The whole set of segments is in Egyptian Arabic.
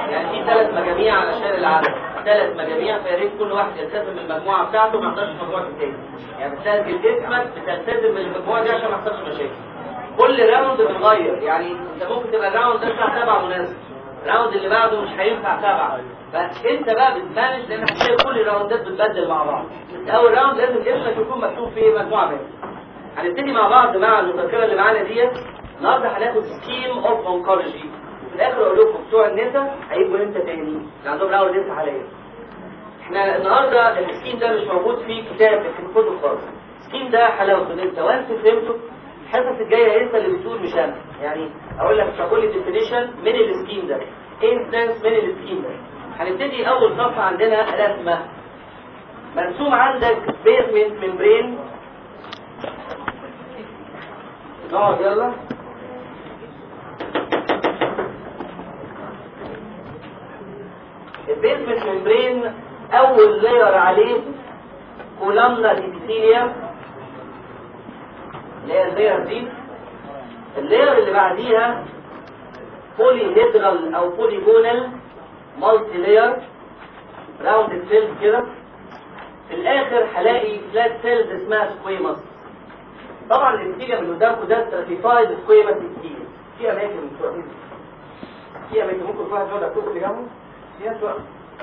يعني في ثلاث مجاميع على شارع العالم ثلاث مجاميع فيا ريت كل واحد يلتزم بالمجموعه بتاعته ما يحضرش مجموعه التاني يعني بتسجل اسمك بتلتزم بالمجموعه دي عشان ما يحصلش مشاكل كل راوند بنغير يعني انت ممكن تبقى الراوند ده بتاع سبعه مناسب الراوند اللي بعده مش هينفع سبعه فانت بقى بتمانج لان هتلاقي كل الراوندات بتبدل مع بعض بس اول راوند لازم اسمك يكون مكتوب في مجموعه بس هنبتدي مع بعض مع المذكره اللي معانا ديت النهارده هناخد سكيم اوف اونكولوجي وفي الاخر اقول لكم بتوع النسا هيبقوا امتى تاني اللي عندهم راوند نسا حاليا احنا النهارده السكيم ده مش موجود في كتاب في الكتب خالص السكيم ده حلاوته ان انت وانت فهمته الحصص الجايه انت اللي بتقول مش انا يعني اقول لك تقول لي ديفينيشن من السكيم ده انستنس من السكيم ده هنبتدي اول صفحه عندنا رسمه مرسوم عندك بيزمنت ممبرين نقعد يلا البيزمنت ممبرين اول لاير عليه كولامنا ابيثيليوم اللي هي اللاير دي اللاير اللي بعديها بولي هيدرال او بوليجونال مالتي لاير راوند سيلز كده في الاخر هلاقي فلات سيلز اسمها سكويمس طبعا الابيثيليوم اللي قدامكم ده ستراتيفايد سكويمس ابيثيليوم في اماكن مش في اماكن ممكن في واحد يقعد يكتب اللي جنبه فيها شويه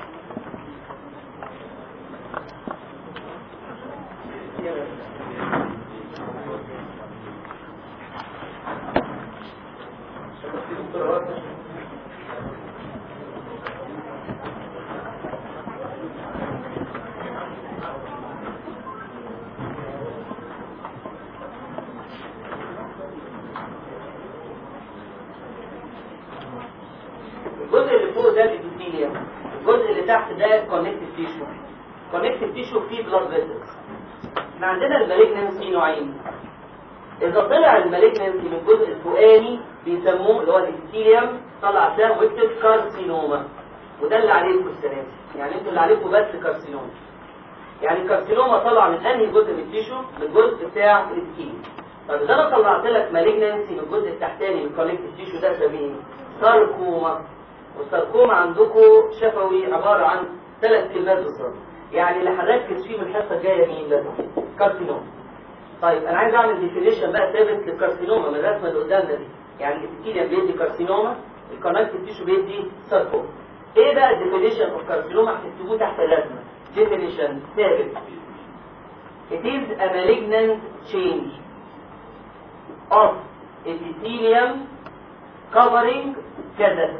الجزء اللي فوق ده الابيثيليوم الجزء اللي تحت ده كونكتيف تيشو كونكتيف تيشو فيه بلاد فيسلز احنا عندنا المالجنسي نوعين اذا طلع المالجنسي من الجزء الفوقاني بيسموه اللي هو الابيثيليوم طلع سام واكتب كارسينوما وده اللي عليكم السنه دي يعني انتوا اللي عليكم بس كارسينوما يعني الكارسينوما طلع من انهي جزء من التيشو من الجزء بتاع الابيثيليوم طب اذا انا طلعت لك مالجنسي من الجزء التحتاني من الكونكتيف تيشو ده اسميه ساركوما والساركوما عندكم شفوي عبارة عن ثلاث كلمات بالظبط يعني اللي هنركز فيه من الحصة الجاية مين ده؟ كارسينوما طيب انا عايز اعمل ديفينيشن بقى ثابت للكارسينوما من الرسمة اللي قدامنا دي يعني الابيثيليوم بيدي كارسينوما الكونكتيف تيشو بيدي ساركوما ايه بقى الديفينيشن اوف كارسينوما هتكتبوه تحت الرسمة ديفينيشن ثابت It is a malignant change of epithelium covering كذا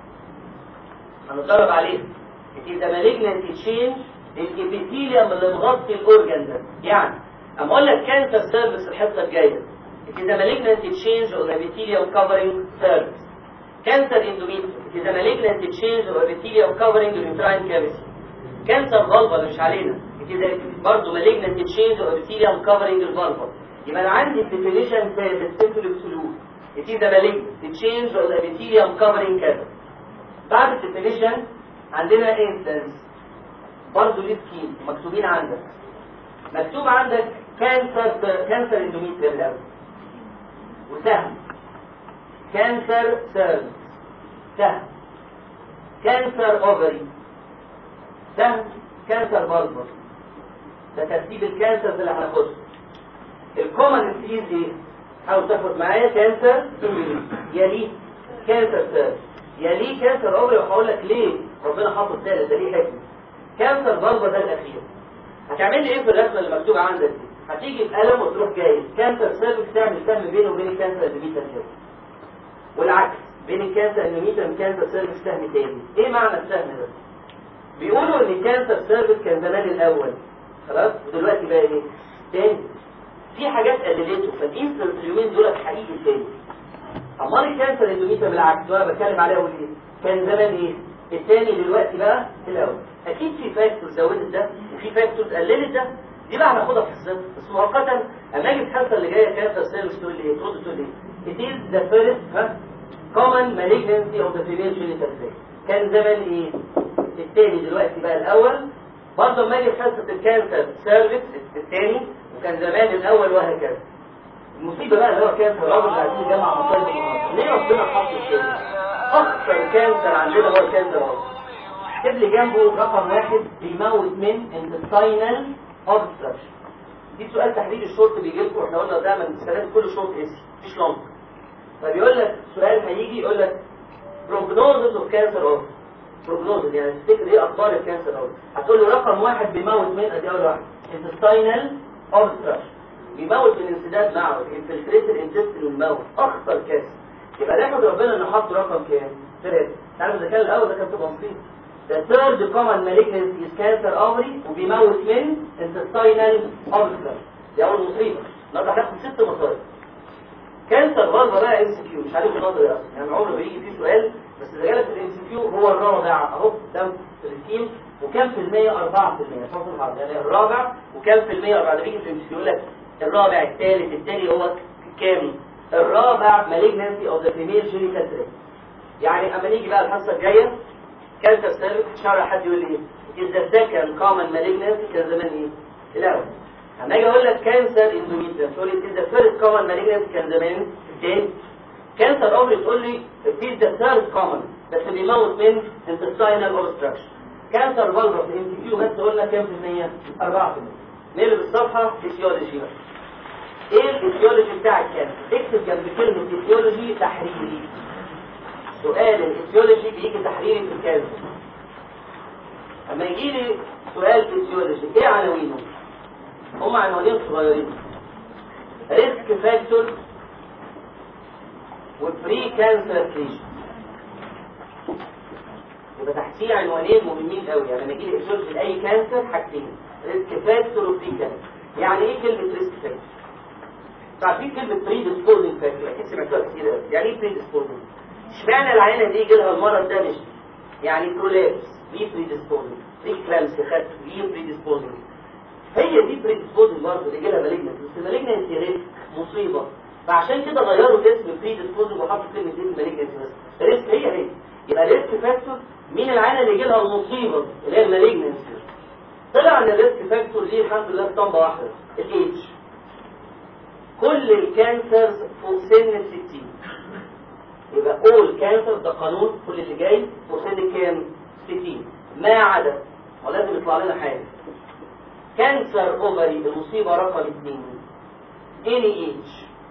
هنضرب عليه It is a malignant change الابيثيليوم اللي مغطي الاورجن ده يعني اما اقول لك كانسر سيرفيس الحصه الجايه It is a malignant change of epithelium covering cervix cancer endometrium It is a malignant change of epithelium covering the uterine cavity كانسر فالفا اللي مش علينا It is a برضه malignant change of epithelium covering الفالفا يبقى انا عندي الديفينيشن ثابت سيمبل ابسولوت It is a malignant change of epithelium covering كذا بعد الديفينيشن عندنا انسنس برضه ليه سكيم مكتوبين عندك مكتوب عندك كانسر كانسر اندوميتريال الاول وسهم كانسر سيرفس سهم كانسر اوفري سهم كانسر بلبر ده ترتيب الكانسر اللي هناخده الكومن ديزيز ايه؟ حاول تاخد معايا كانسر يليه كانسر سيرفس يليه كانسر اوفري وهقول لك ليه ربنا حاطط الثالث ده ليه حكمه كانسر بلبر ده الاخير هتعمل لي ايه في الرسمه اللي مكتوبه عندك دي هتيجي بقلم وتروح جاي كانسر سيرفكس تعمل سهم بينه وبين الكانسر اندوميتال كده والعكس بين الكانسر اندوميتال والكانسر سيرفكس سهم تاني ايه معنى السهم ده بيقولوا ان الكانسر سيرفكس كان زمان الاول خلاص ودلوقتي بقى ايه تاني في حاجات قللته فالانسلنس اليومين دول حقيقي تاني امال الكانسر اندوميتال بالعكس وانا بتكلم عليه اقول ايه كان زمان ايه التاني دلوقتي بقى الاول اكيد في فاكتورز زودت ده وفي فاكتورز قللت ده دي بقى هناخدها في الصفر بس مؤقتا اما اجي الحصه اللي جايه كانسر سيرفيس تقول لي ايه ترد تقول لي it is the first ها common malignancy of the female genital tract كان زمان ايه التاني دلوقتي بقى الاول برضه لما اجي في حصه الكانسر سيرفيس التاني وكان زمان الاول وهكذا المصيبه بقى اللي هو كانسر الراجل اللي عايزين نجمع مصايب النهارده ليه ربنا حط كده اخطر كانسر عندنا هو الكانسر اهو اكتب لي جنبه رقم واحد بيموت من intestinal obstruction دي سؤال تحليل الشرط بيجي لكم احنا قلنا دايما السلام كل شرط اسم مفيش لونج فبيقول لك سؤال هيجي يقول لك prognosis of cancer of prognosis يعني تفتكر ايه اخبار الكانسر اهو هتقول له رقم واحد بيموت من ادي اول واحد intestinal obstruction بيموت من انسداد معوي infiltrated intestine والموت اخطر كانسر يبقى نحمد ربنا انه حط رقم كام؟ ثلاثة تعرف اذا كان الاول ده كان تبقى مصيبة The third common malignancy is cancer ovary وبيموت من intestinal obstruction دي اول مصيبة النهارده هناخد ست مصايب كانسر غلبة بقى ام سي كيو مش عارف النظري اصلا يعني عمره ما يجي فيه سؤال بس اللي جالك في الام سي كيو هو الرابع اهو ده في التيم وكام في المية 4% فاصل الحرب يعني الرابع وكام في المية 4 ده بيجي في الام سي كيو يقول لك الرابع الثالث الثاني هو كام الرابع malignancy of the female genital tract يعني اما نيجي بقى الحصه الجايه كانسر سيرفكس شرح حد يقول لي ايه is the second common malignancy كان زمان ايه الاول اما اجي اقول لك كانسر اندوميتريوم تقول لي is the first common malignancy كان زمان الثاني كانسر اوفري تقول لي it is the third common بس بيموت من intestinal obstruction كانسر فالفا في الام كيو بس قلنا كام في المية 4% نقلب بالصفحه فيسيولوجي بقى ايه الفسيولوجي بتاع الكانسر اكتب جنب كلمه فسيولوجي تحريري سؤال الفسيولوجي بيجي تحريري في الكانسر اما يجي لي سؤال فسيولوجي ايه عناوينه هم عنوانين صغيرين ريسك فاكتور وبري كانسر ليجن يبقى تحتيه عنوانين مهمين قوي يعني لما يجي لي فسيولوجي لاي كانسر حاجتين ريسك فاكتور وبري كانسر يعني ايه كلمه ريسك فاكتور عارفين كلمة بري ديسبوزنج فاكتور اكيد سمعتوها كتير قوي يعني ايه بري ديسبوزنج اشمعنى العينة دي يجي لها المرض ده مش يعني برولابس دي بري ديسبوزنج دي كلامس خدت دي بري ديسبوزنج هي دي بري ديسبوزنج برضه اللي يجي لها مالجنس بس المالجنس ريسك مصيبة فعشان كده غيروا اسم بري ديسبوزنج وحطوا كلمة دي مالجنس بس ريسك هي هي يبقى ريسك فاكتور مين العينة اللي يجي لها المصيبة اللي هي المالجنس طلع ان الريسك فاكتور دي الحمد لله اسطمبة واحدة الايدج كل الكانسرز فوق سن ال 60 يبقى اول كانسر ده قانون كل اللي جاي فوق سن كام 60 ما عدا ولازم يطلع لنا حاجه كانسر اوفري المصيبه رقم 2 اني ايج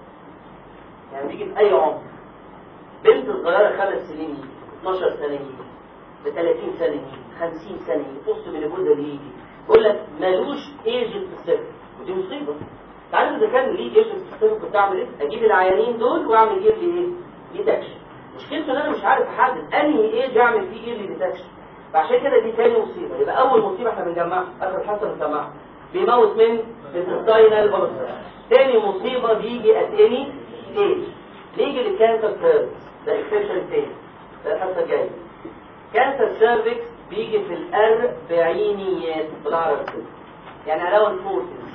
يعني بيجي في اي عمر بنت صغيره خمس سنين يجي 12 سنه يجي ب 30 سنه يجي 50 سنه يجي بص من الجزء اللي يجي يقول لك ملوش ايج سبيسيفيك ودي مصيبه تعرف اذا كان ليه ايش السيستم كنت اعمل ايه اجيب العيانين دول واعمل ايه ايه ديتكشن مشكلته ان انا مش عارف احدد انهي ايج اعمل فيه ايه ديتكشن فعشان كده دي تاني مصيبه يبقى اول مصيبه احنا بنجمعها اخر حصه بنجمعها بيموت من الانتستاينال اوبستر تاني مصيبه بيجي ات اني ايج نيجي للكانسر سيرفكس ده اكسبشن تاني ده الحصه الجايه كانسر سيرفكس بيجي في الاربعينيات بالعربي كده يعني اراوند فورتيز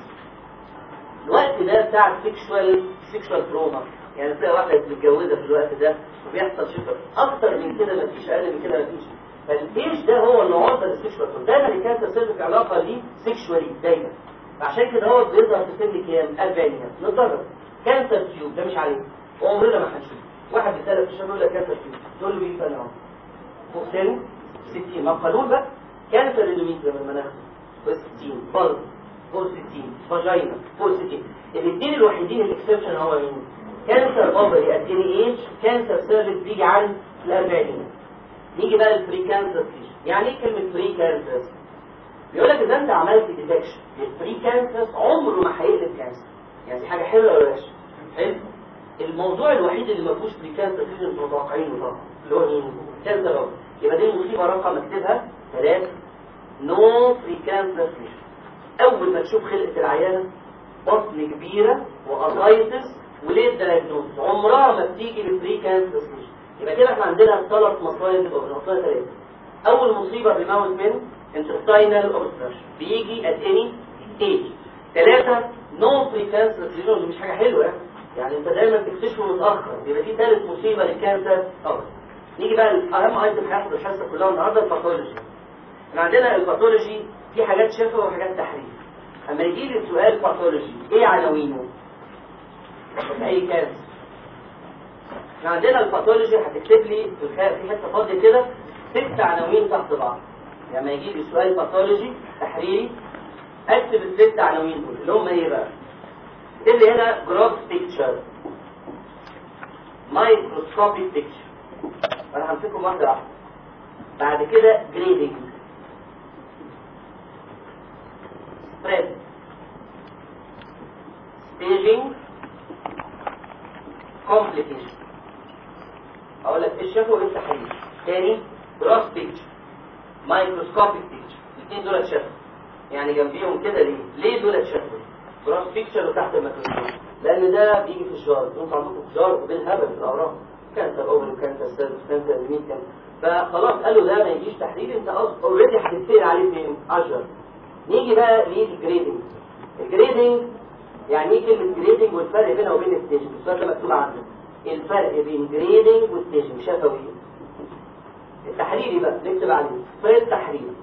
الوقت ده بتاع السكشوال سكشوال تروما يعني تلاقي واحده متجوزه في الوقت ده وبيحصل شفر اكتر من كده مفيش اقل من كده مفيش فالبيش ده هو اللي عرضه للسكشوال تروما دايما الكانسر سيرفيك علاقه ليه سكشوالي دايما عشان كده هو بيظهر في سن كام 40 نتدرب كانسر تيوب ده مش عليه وعمرنا ما هنشوف واحد بيسالك في الشغل يقول لك كانسر تيوب تقول له ايه سنه اهو فوق سنه 60 ما قانون بقى كانسر اندوميتريوم المناخ فوق 60 برضه فوق 60 فاجينا فوق 60 الاثنين الوحيدين الاكسبشن هو مين كانسر اوفري ات اني ايج كانسر سيرفيس بيجي عن الاربعينات نيجي بقى البري كانسر يعني ايه كلمه بري كانسر بيقول لك اذا انت عملت ديتكشن للبري كانسر عمره ما هيقلب كانسر يعني دي حاجه حلوه ولا وحشه حلو الموضوع الوحيد اللي ما فيهوش بري كانسر اللي انتوا متوقعينه طبعا اللي هو مين كانسر اوفري يبقى دي المصيبه رقم اكتبها ثلاثه نو بري كانسر اول ما تشوف خلقه العيانه بطن كبيره واسايتس وليه دايجنوز عمرها ما بتيجي ببري كانسر يبقى كده احنا عندنا ثلاث مصايب او بنحطها ثلاثه اول مصيبه بيموت من intestinal obstruction بيجي at any age ثلاثه نو بري كانسر دي مش حاجه حلوه يعني يعني انت دايما تكتشفه متاخر يبقى دي ثالث مصيبه للكانسر اول نيجي بقى اهم ايتم هياخد الحصه كلها النهارده الباثولوجي احنا عندنا الباثولوجي في حاجات شفا وحاجات تحريف اما يجي لي سؤال باثولوجي ايه عناوينه في اي كانسر احنا عندنا الباثولوجي هتكتب لي في الخ- في حته فاضيه كده ست عناوين تحت بعض لما يعني يجي لي سؤال باثولوجي تحريري اكتب الست عناوين دول اللي هم ايه بقى؟ اكتب لي هنا جروس بيكتشر مايكروسكوبيك بيكتشر انا همسكهم واحده واحده بعد كده جريدنج spread staging complication اقول لك ايه الشفوي وايه التحليل تاني جراس بيكتشر مايكروسكوبيك بيكتشر الاثنين دول شفوي يعني جنبيهم كده ليه؟ ليه دول شفوي؟ جراس بيكتشر وتحت الميكروسكوب لان ده بيجي في الشهر انتوا عندكم في الشهر بالهبل في الاوراق كانسر اوفر كانسر سيرفس كانسر ميت كانسر فخلاص قالوا ده ما يجيش تحليل انت اوريدي هتتسال عليه فين؟ 10 نيجي بقى للجريدنج الجريدنج يعني ايه كلمه جريدنج والفرق بينها وبين الستيجنج السؤال ده مكتوب عندك الفرق بين جريدنج والستيجنج شفوي التحريري بقى نكتب عليه سبريد تحريري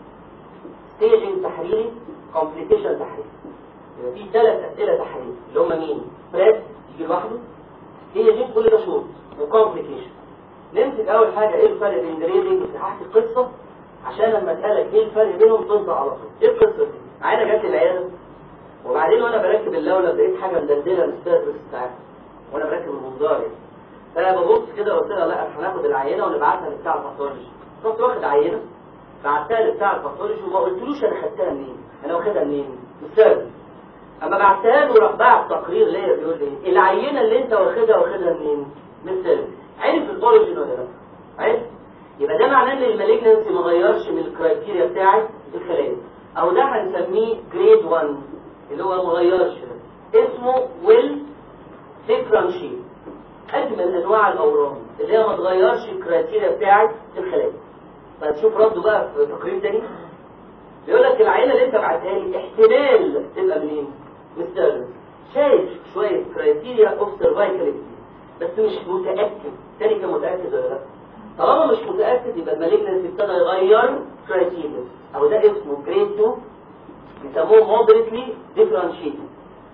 ستيجنج تحريري كومبليكيشن تحريري يبقى في ثلاث اسئله تحريري اللي هم مين؟ سبريد يجي لوحده ستيجنج كل ده شورت وكومبليكيشن نمسك اول حاجه ايه الفرق بين جريدنج هحكي القصه عشان لما اسالك ايه الفرق بينهم تنطق على طول ايه القصه دي؟ عينه جت العياده وبعدين وانا بركب اللولب لقيت حاجه مدلدله من السيرفس بتاعتها وانا بركب المنظار يعني فانا ببص كده قلت لها لا احنا هناخد العينه ونبعتها لبتاع الباثولوجي رحت واخد عينه بعتها لبتاع الباثولوجي وما قلتلوش انا خدتها منين انا واخدها منين من السيرفس اما بعتها له راح بعت تقرير ليا بيقول لي العينه اللي انت واخدها واخدها منين من السيرفس عرف الاوريجن ولا لا عرف يبقى ده معناه ان المالجنسي ما غيرش من الكرايتيريا بتاعت الخلايا او ده هنسميه جريد 1 اللي هو ما غيرش ده اسمه ويل ديفرنشيت اجمل انواع الاورام اللي هي ما تغيرش الكرايتيريا بتاعت الخلايا فهتشوف رده بقى في تقرير تاني بيقول لك العينه اللي انت بعتها لي احتمال تبقى منين؟ مستقبل شايف شويه كرايتيريا اوف سيرفايكاليتي بس مش متاكد تاني كان متاكد ولا لا؟ طالما مش متاكد يبقى المالجنسي ابتدى يغير كرايتيريا او ده اسمه جريد 2 بيسموه مودريتلي ديفرنشيتد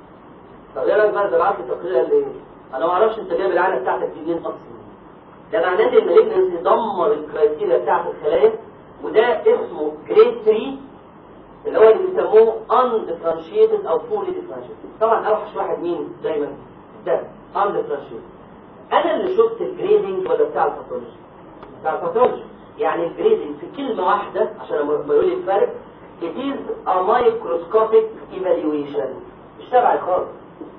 طب ايه رايك بقى زرعت التقرير قال ايه؟ انا ما اعرفش انت جايب العينه بتاعتك دي منين اصلا ده معناه ان المالجنسي دمر الكرايتيريا بتاعت الخلايا وده اسمه جريد 3 اللي هو اللي بيسموه undifferentiated او fully differentiated طبعا اوحش واحد مين دايما ده undifferentiated انا اللي شفت الجريدنج ولا بتاع الباثولوجي بتاع الباثولوجي يعني الجريدنج في كلمه واحده عشان لما يقول لي الفرق it is a microscopic evaluation مش تبعي خالص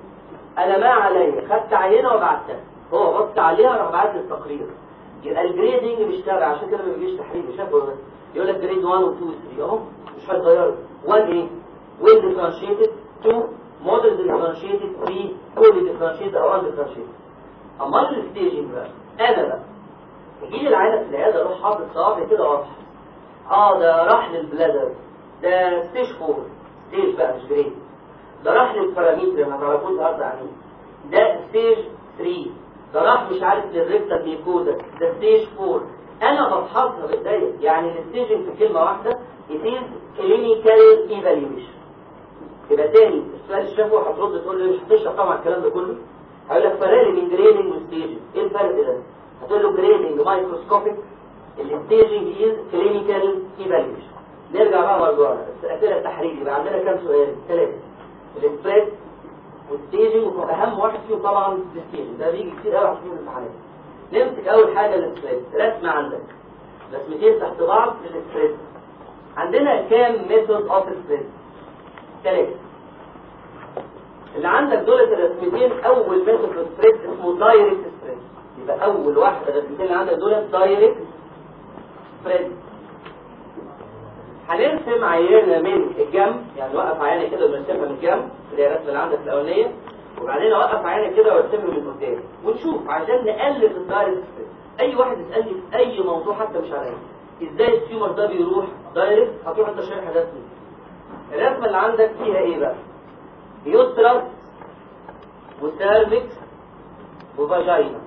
انا ما عليا خدت عينه وبعتها هو بص عليها راح بعت لي التقرير يبقى الجريدنج مش تابع عشان كده ما بيجيش تحرير شافه بس يقول لك جريد 1 و 2 و 3 اهو مش هيتغيروا 1 ايه ويل ديفرنشيتد 2 موديل ديفرنشيتد 3 كولي ديفرنشيتد او ان ديفرنشيتد امال الستيجنج بقى انا بقى يجي لي العينه في العياده اروح حاطط صوابعي كده واضحه اه ده راح للبلادر ده ستيج 4 ستيج بقى مش جريد ده راح للباراميتر ما تعرفوش النهارده يعني ده ستيج 3 ده راح مش عارف للريكتا ميكوزا ده ستيج 4 انا بفحصها بايديا يعني الستيجنج في كلمه واحده it is clinical evaluation يبقى تاني السؤال الشفوي هترد تقول لي مش هتشرح طبعا الكلام ده كله هيقول لك فرق لي بين جريدنج وستيجنج ايه الفرق ده؟ هتقول له جريدنج مايكروسكوبيك الستيجنج از كلينيكال ايفالويشن نرجع بقى مرجوعنا الاسئله التحريري يبقى عندنا كام سؤال؟ ثلاثه السبريد والستيجنج واهم واحد فيهم طبعا الستيجنج ده بيجي كتير قوي في الامتحانات نمسك اول حاجه السبريد رسمه عندك رسمتين تحت بعض للسبريد عندنا كام ميثود اوف سبريد ثلاثه اللي عندك دول الرسمتين اول ميثود سبريد اسمه دايركت سبريد يبقى اول واحده الرسمتين اللي عندك دول دايركت سبريد هنرسم عينه من الجنب يعني نوقف عينه كده ونرسمها من الجنب اللي هي الرسمه اللي عندك الاولانيه وبعدين اوقف عينه كده وارسمها من قدام ونشوف عشان نقلل الدايركت سبريد اي واحد يسالني في اي موضوع حتى مش عليا ازاي التيومر ده بيروح دايركت هتروح انت شارح رسمي الرسمه اللي عندك فيها ايه بقى يوترس وسيرفكس وفاجينا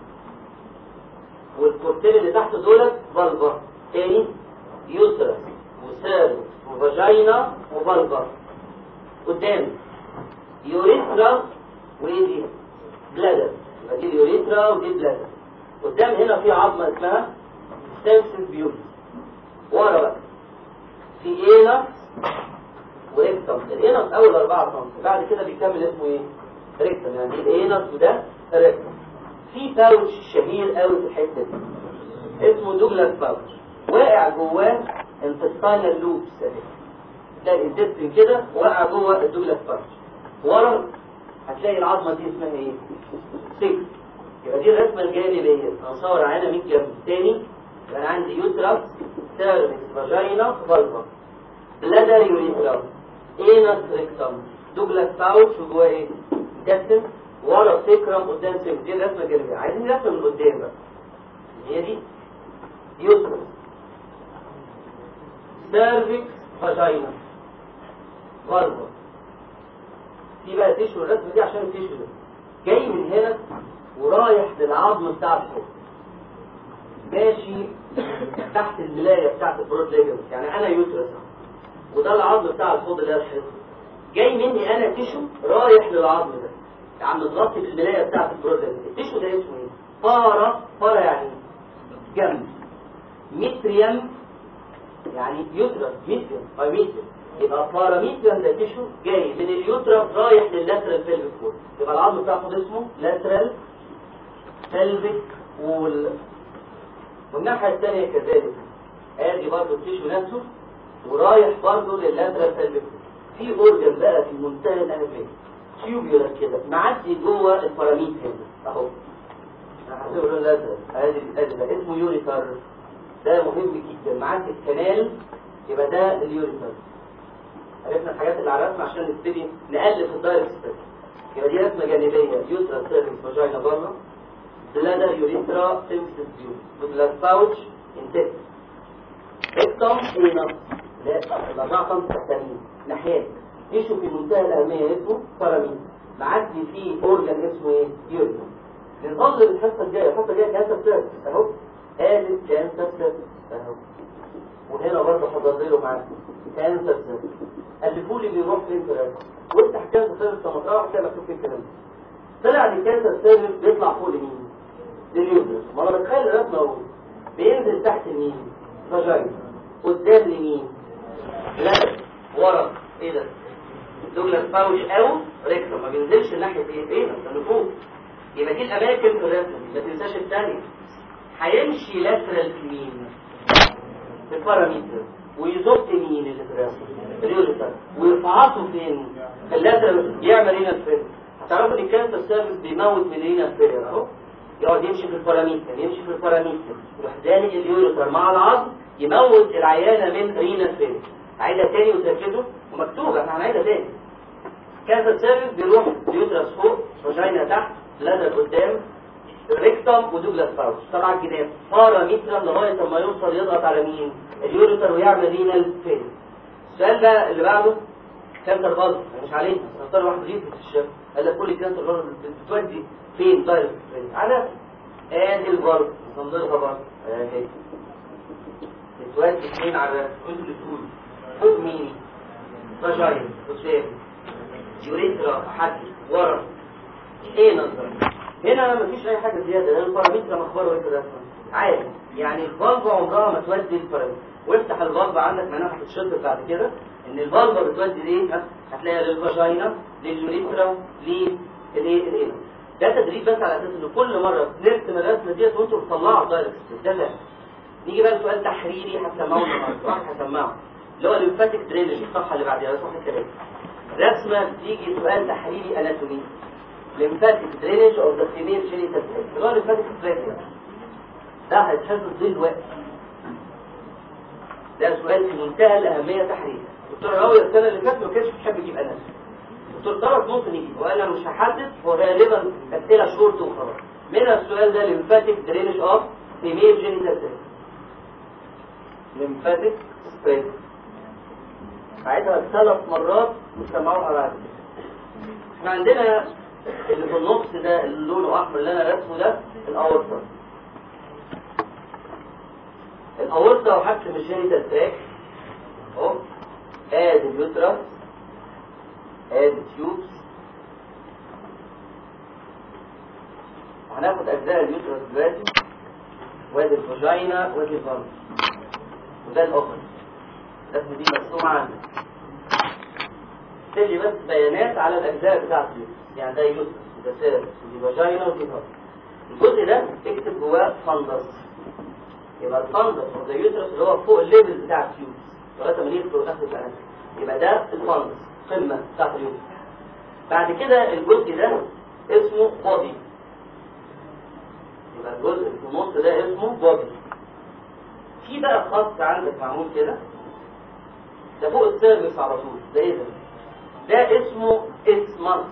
والكورتين اللي تحت دولت فالفا تاني يوترس وسيرفكس وفاجينا وفالفا قدام يوريثرا وايه دي بلادر يبقى دي اليوريثرا ودي بلادر قدام هنا في عظمه اسمها سيمسيس بيوتي ورا بقى في اينس وريكتم الاينس اول 4 سم بعد كده بيكمل اسمه ايه ريكتم يعني دي الاينس وده الريكتم في باوتش شهير قوي في الحته دي اسمه دوجلاس باوتش واقع جواه انتستاينال لوبس تلاقي الانتستين كده واقع جوه الدوجلاس باوتش ورا هتلاقي العظمه دي اسمها ايه 6 يبقى دي الرسمه الجانبيه هنصور عينه 100 جنب تاني يبقى انا عندي يوترس سيرفكس فاجينا فالفا بلادر يوريثرا اينس ريكتم دوجلاس باوتش وجواه ايه intestine ورا سيكرم قدام سيكرم دي الرسمه الجانبيه عايزين رسمه من قدام بقى هي دي يوترس سيرفكس فاجينا فالفا في بقى تيشو الرسمه دي عشان التيشو ده جاي من هنا ورايح للعظم بتاع الحوض ماشي تحت الملايه بتاعت البرود ليجمنت يعني انا يوترس وده العظم بتاع الحوض اللي هي الحيط جاي مني انا تيشو رايح للعظم ده عم متغطي بالملايه بتاعت البرود ليجمنت التيشو ده اسمه ايه؟ بارا بارا يعني جنب متريم يعني يوترس متريم او متريم يبقى باراميتريم ده تيشو جاي من اليوترس رايح لللاترال بيلفيك وول يبقى العظم بتاع الحوض اسمه لاترال بيلفيك وول والناحية الثانية كذلك ادي برضه التيشو نفسه ورايح برضه لللاترال بيلفيك في اورجن بقى في منتهى الاهمية تيوبيولار كده معدي جوه الباراميت هنا اهو هحسبه له اللاترال ادي ادي ده اسمه يوريتر ده مهم جدا معدي الكنال يبقى ده اليوريتر عرفنا الحاجات اللي على الرسم عشان نبتدي نألف الدايركت ستيب يبقى دي رسمه جانبيه يوترا سيرفيس فاجينا بره بلادر يوريثرا سيمسيس فيو دوجلاس باوتش انتست ريكتوم اينس لا الاربعه سم تحتانيين ناحيات يشوف في منتهى الاهميه اسمه بارامين معدي فيه اورجان اسمه ايه؟ يوريثرا ننتظر الحصه الجايه الحصه الجايه كانسر سيرفيس اهو ادي كانسر سيرفيس اهو وهنا برضه هضرره معاكم كانسر سيرفيس الفولي بيروح فين في الرسم وافتح كانسر سيرفيس لما تروح هتلاقي مكتوب فيه الكلام ده طلع ان كانسر سيرفيس بيطلع فوق لمين؟ لليوترس ما انا بتخيل الرسمه اهو بينزل تحت مين؟ فاجينا قدام لمين؟ لا ورا ايه ده؟ دوجلاس باوش او ريكتوم ما بينزلش ناحيه ايه؟ ايه ده فوق يبقى دي الاماكن في الرسمه ما تنساش الثانيه هيمشي لاترال في مين؟ في الباراميتر ويزق مين اللي في الرسم اليوريتر ويفعصه فين في اللاتر يعمل هنا الفيلم هتعرفوا ان الكانسر سيرفيس بيموت من هنا الفيلم اهو يقعد يمشي في الباراميتر يمشي في الباراميتر يروح دانق اليوريتر مع العظم يموت العيانه من رينا فيلم عيدها تاني وتركزوا ومكتوبه احنا هنعيدها تاني كانسر سيرفيس بيروح اليوترس فوق فاجينا تحت لاتر قدام ريكتوم ودوجلاس باوش طبعا الجناب باراميترم لغايه ما يوصل يضغط على مين اليوريتر ويعمل رينال فين السؤال بقى اللي بعده كانسر بلد مش عليه نختار واحد غير في الشاب قال لك كل كانسر بلد بتودي فين دايركت فين على ادي البلد ننظرها برضه اهي بتودي فين على كل اللي تقول فوق مين فاجاين قدام يوريترا حد ورا ايه نظر هنا مفيش اي حاجه زياده لان البارامتر مخبره ايه كده عادي يعني الفالفا عمرها ما تودي البارامتر وافتح الفالفا عندك معناها هتتشد بعد كده ان الفالفا بتودي ليه هتلاقيها للفاجينا لليوريثرا للايه الايه ده تدريب بس على اساس ان كل مره نرسم الرسمه ديت وانتوا بتطلعوا دايركت ده لا نيجي بقى لسؤال تحريري هسمعه النهارده واحد هسمعه اللي هو الليمفاتيك درينج الصفحه اللي بعديها صفحه ثلاثه رسمه بتيجي سؤال تحريري اناتومي lymphatic drainage of the female genital tract اللي هو lymphatic drainage ده هيتحفظ دلوقتي ده سؤال في منتهى الأهمية تحرير دكتور راوي السنة اللي فاتت ما كانش بيحب يجيب أنس دكتور طرف ممكن يجيب وقال أنا مش هحدد هو غالبا أسئلة شورت وخلاص منها السؤال ده lymphatic drainage of female genital tract lymphatic spread ساعتها ثلاث مرات وسمعوها بعد كده احنا عندنا اللي في النص ده اللي لونه احمر اللي انا رسمه ده الاورطه الاورطه وحبس الجينيتال تراك اهو ادي اليوترس ادي التيوبس هناخد اجزاء اليوترس دلوقتي وادي الفاجينا وادي الفالف وده الاخر الرسمه دي مرسومه عندك تدي بس بيانات على الاجزاء بتاعته يعني ده يوترس وده سيرس ودي فاجينا ودي فالف الجزء ده اكتب جواه فندس يبقى الفندس اوف ذا يوترس اللي هو فوق الليفل بتاع التيوب لغايه ما يدخل داخل الانف يبقى ده الفندس قمه بتاعت اليوترس بعد كده الجزء ده اسمه بودي يبقى الجزء في النص ده اسمه بودي في بقى خط عندك معمول كده ده فوق السيرفس على طول ده ايه ده؟ ده اسمه اسمس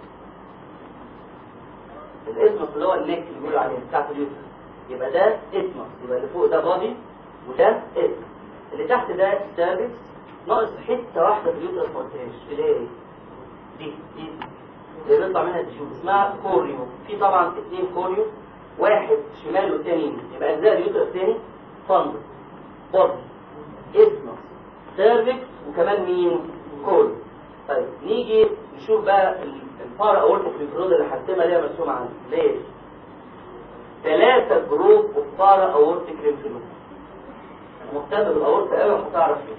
الاسمس اللي هو النك اللي بيقولوا عليه بتاعت اليوترس يبقى ده اسمس يبقى اللي فوق ده بودي وده اسم اللي تحت ده سيرفس ناقص حته واحده في اليوترس ما قلتهاش اللي هي ايه؟ دي دي اللي بيطلع منها تشوف اسمها كوريو في طبعا اثنين كوريو واحد شمال والتاني يمين يبقى اجزاء اليوترس الثاني فندق بودي اسمس سيرفكس وكمان مين كوريو طيب نيجي نشوف بقى البارا اورتيك ليفرود اللي هرسمها ليها مرسومه عندي ليه؟ ثلاثة جروب اوف بارا اورتيك ليفرود مهتم بالاورطه قوي وهتعرف ليه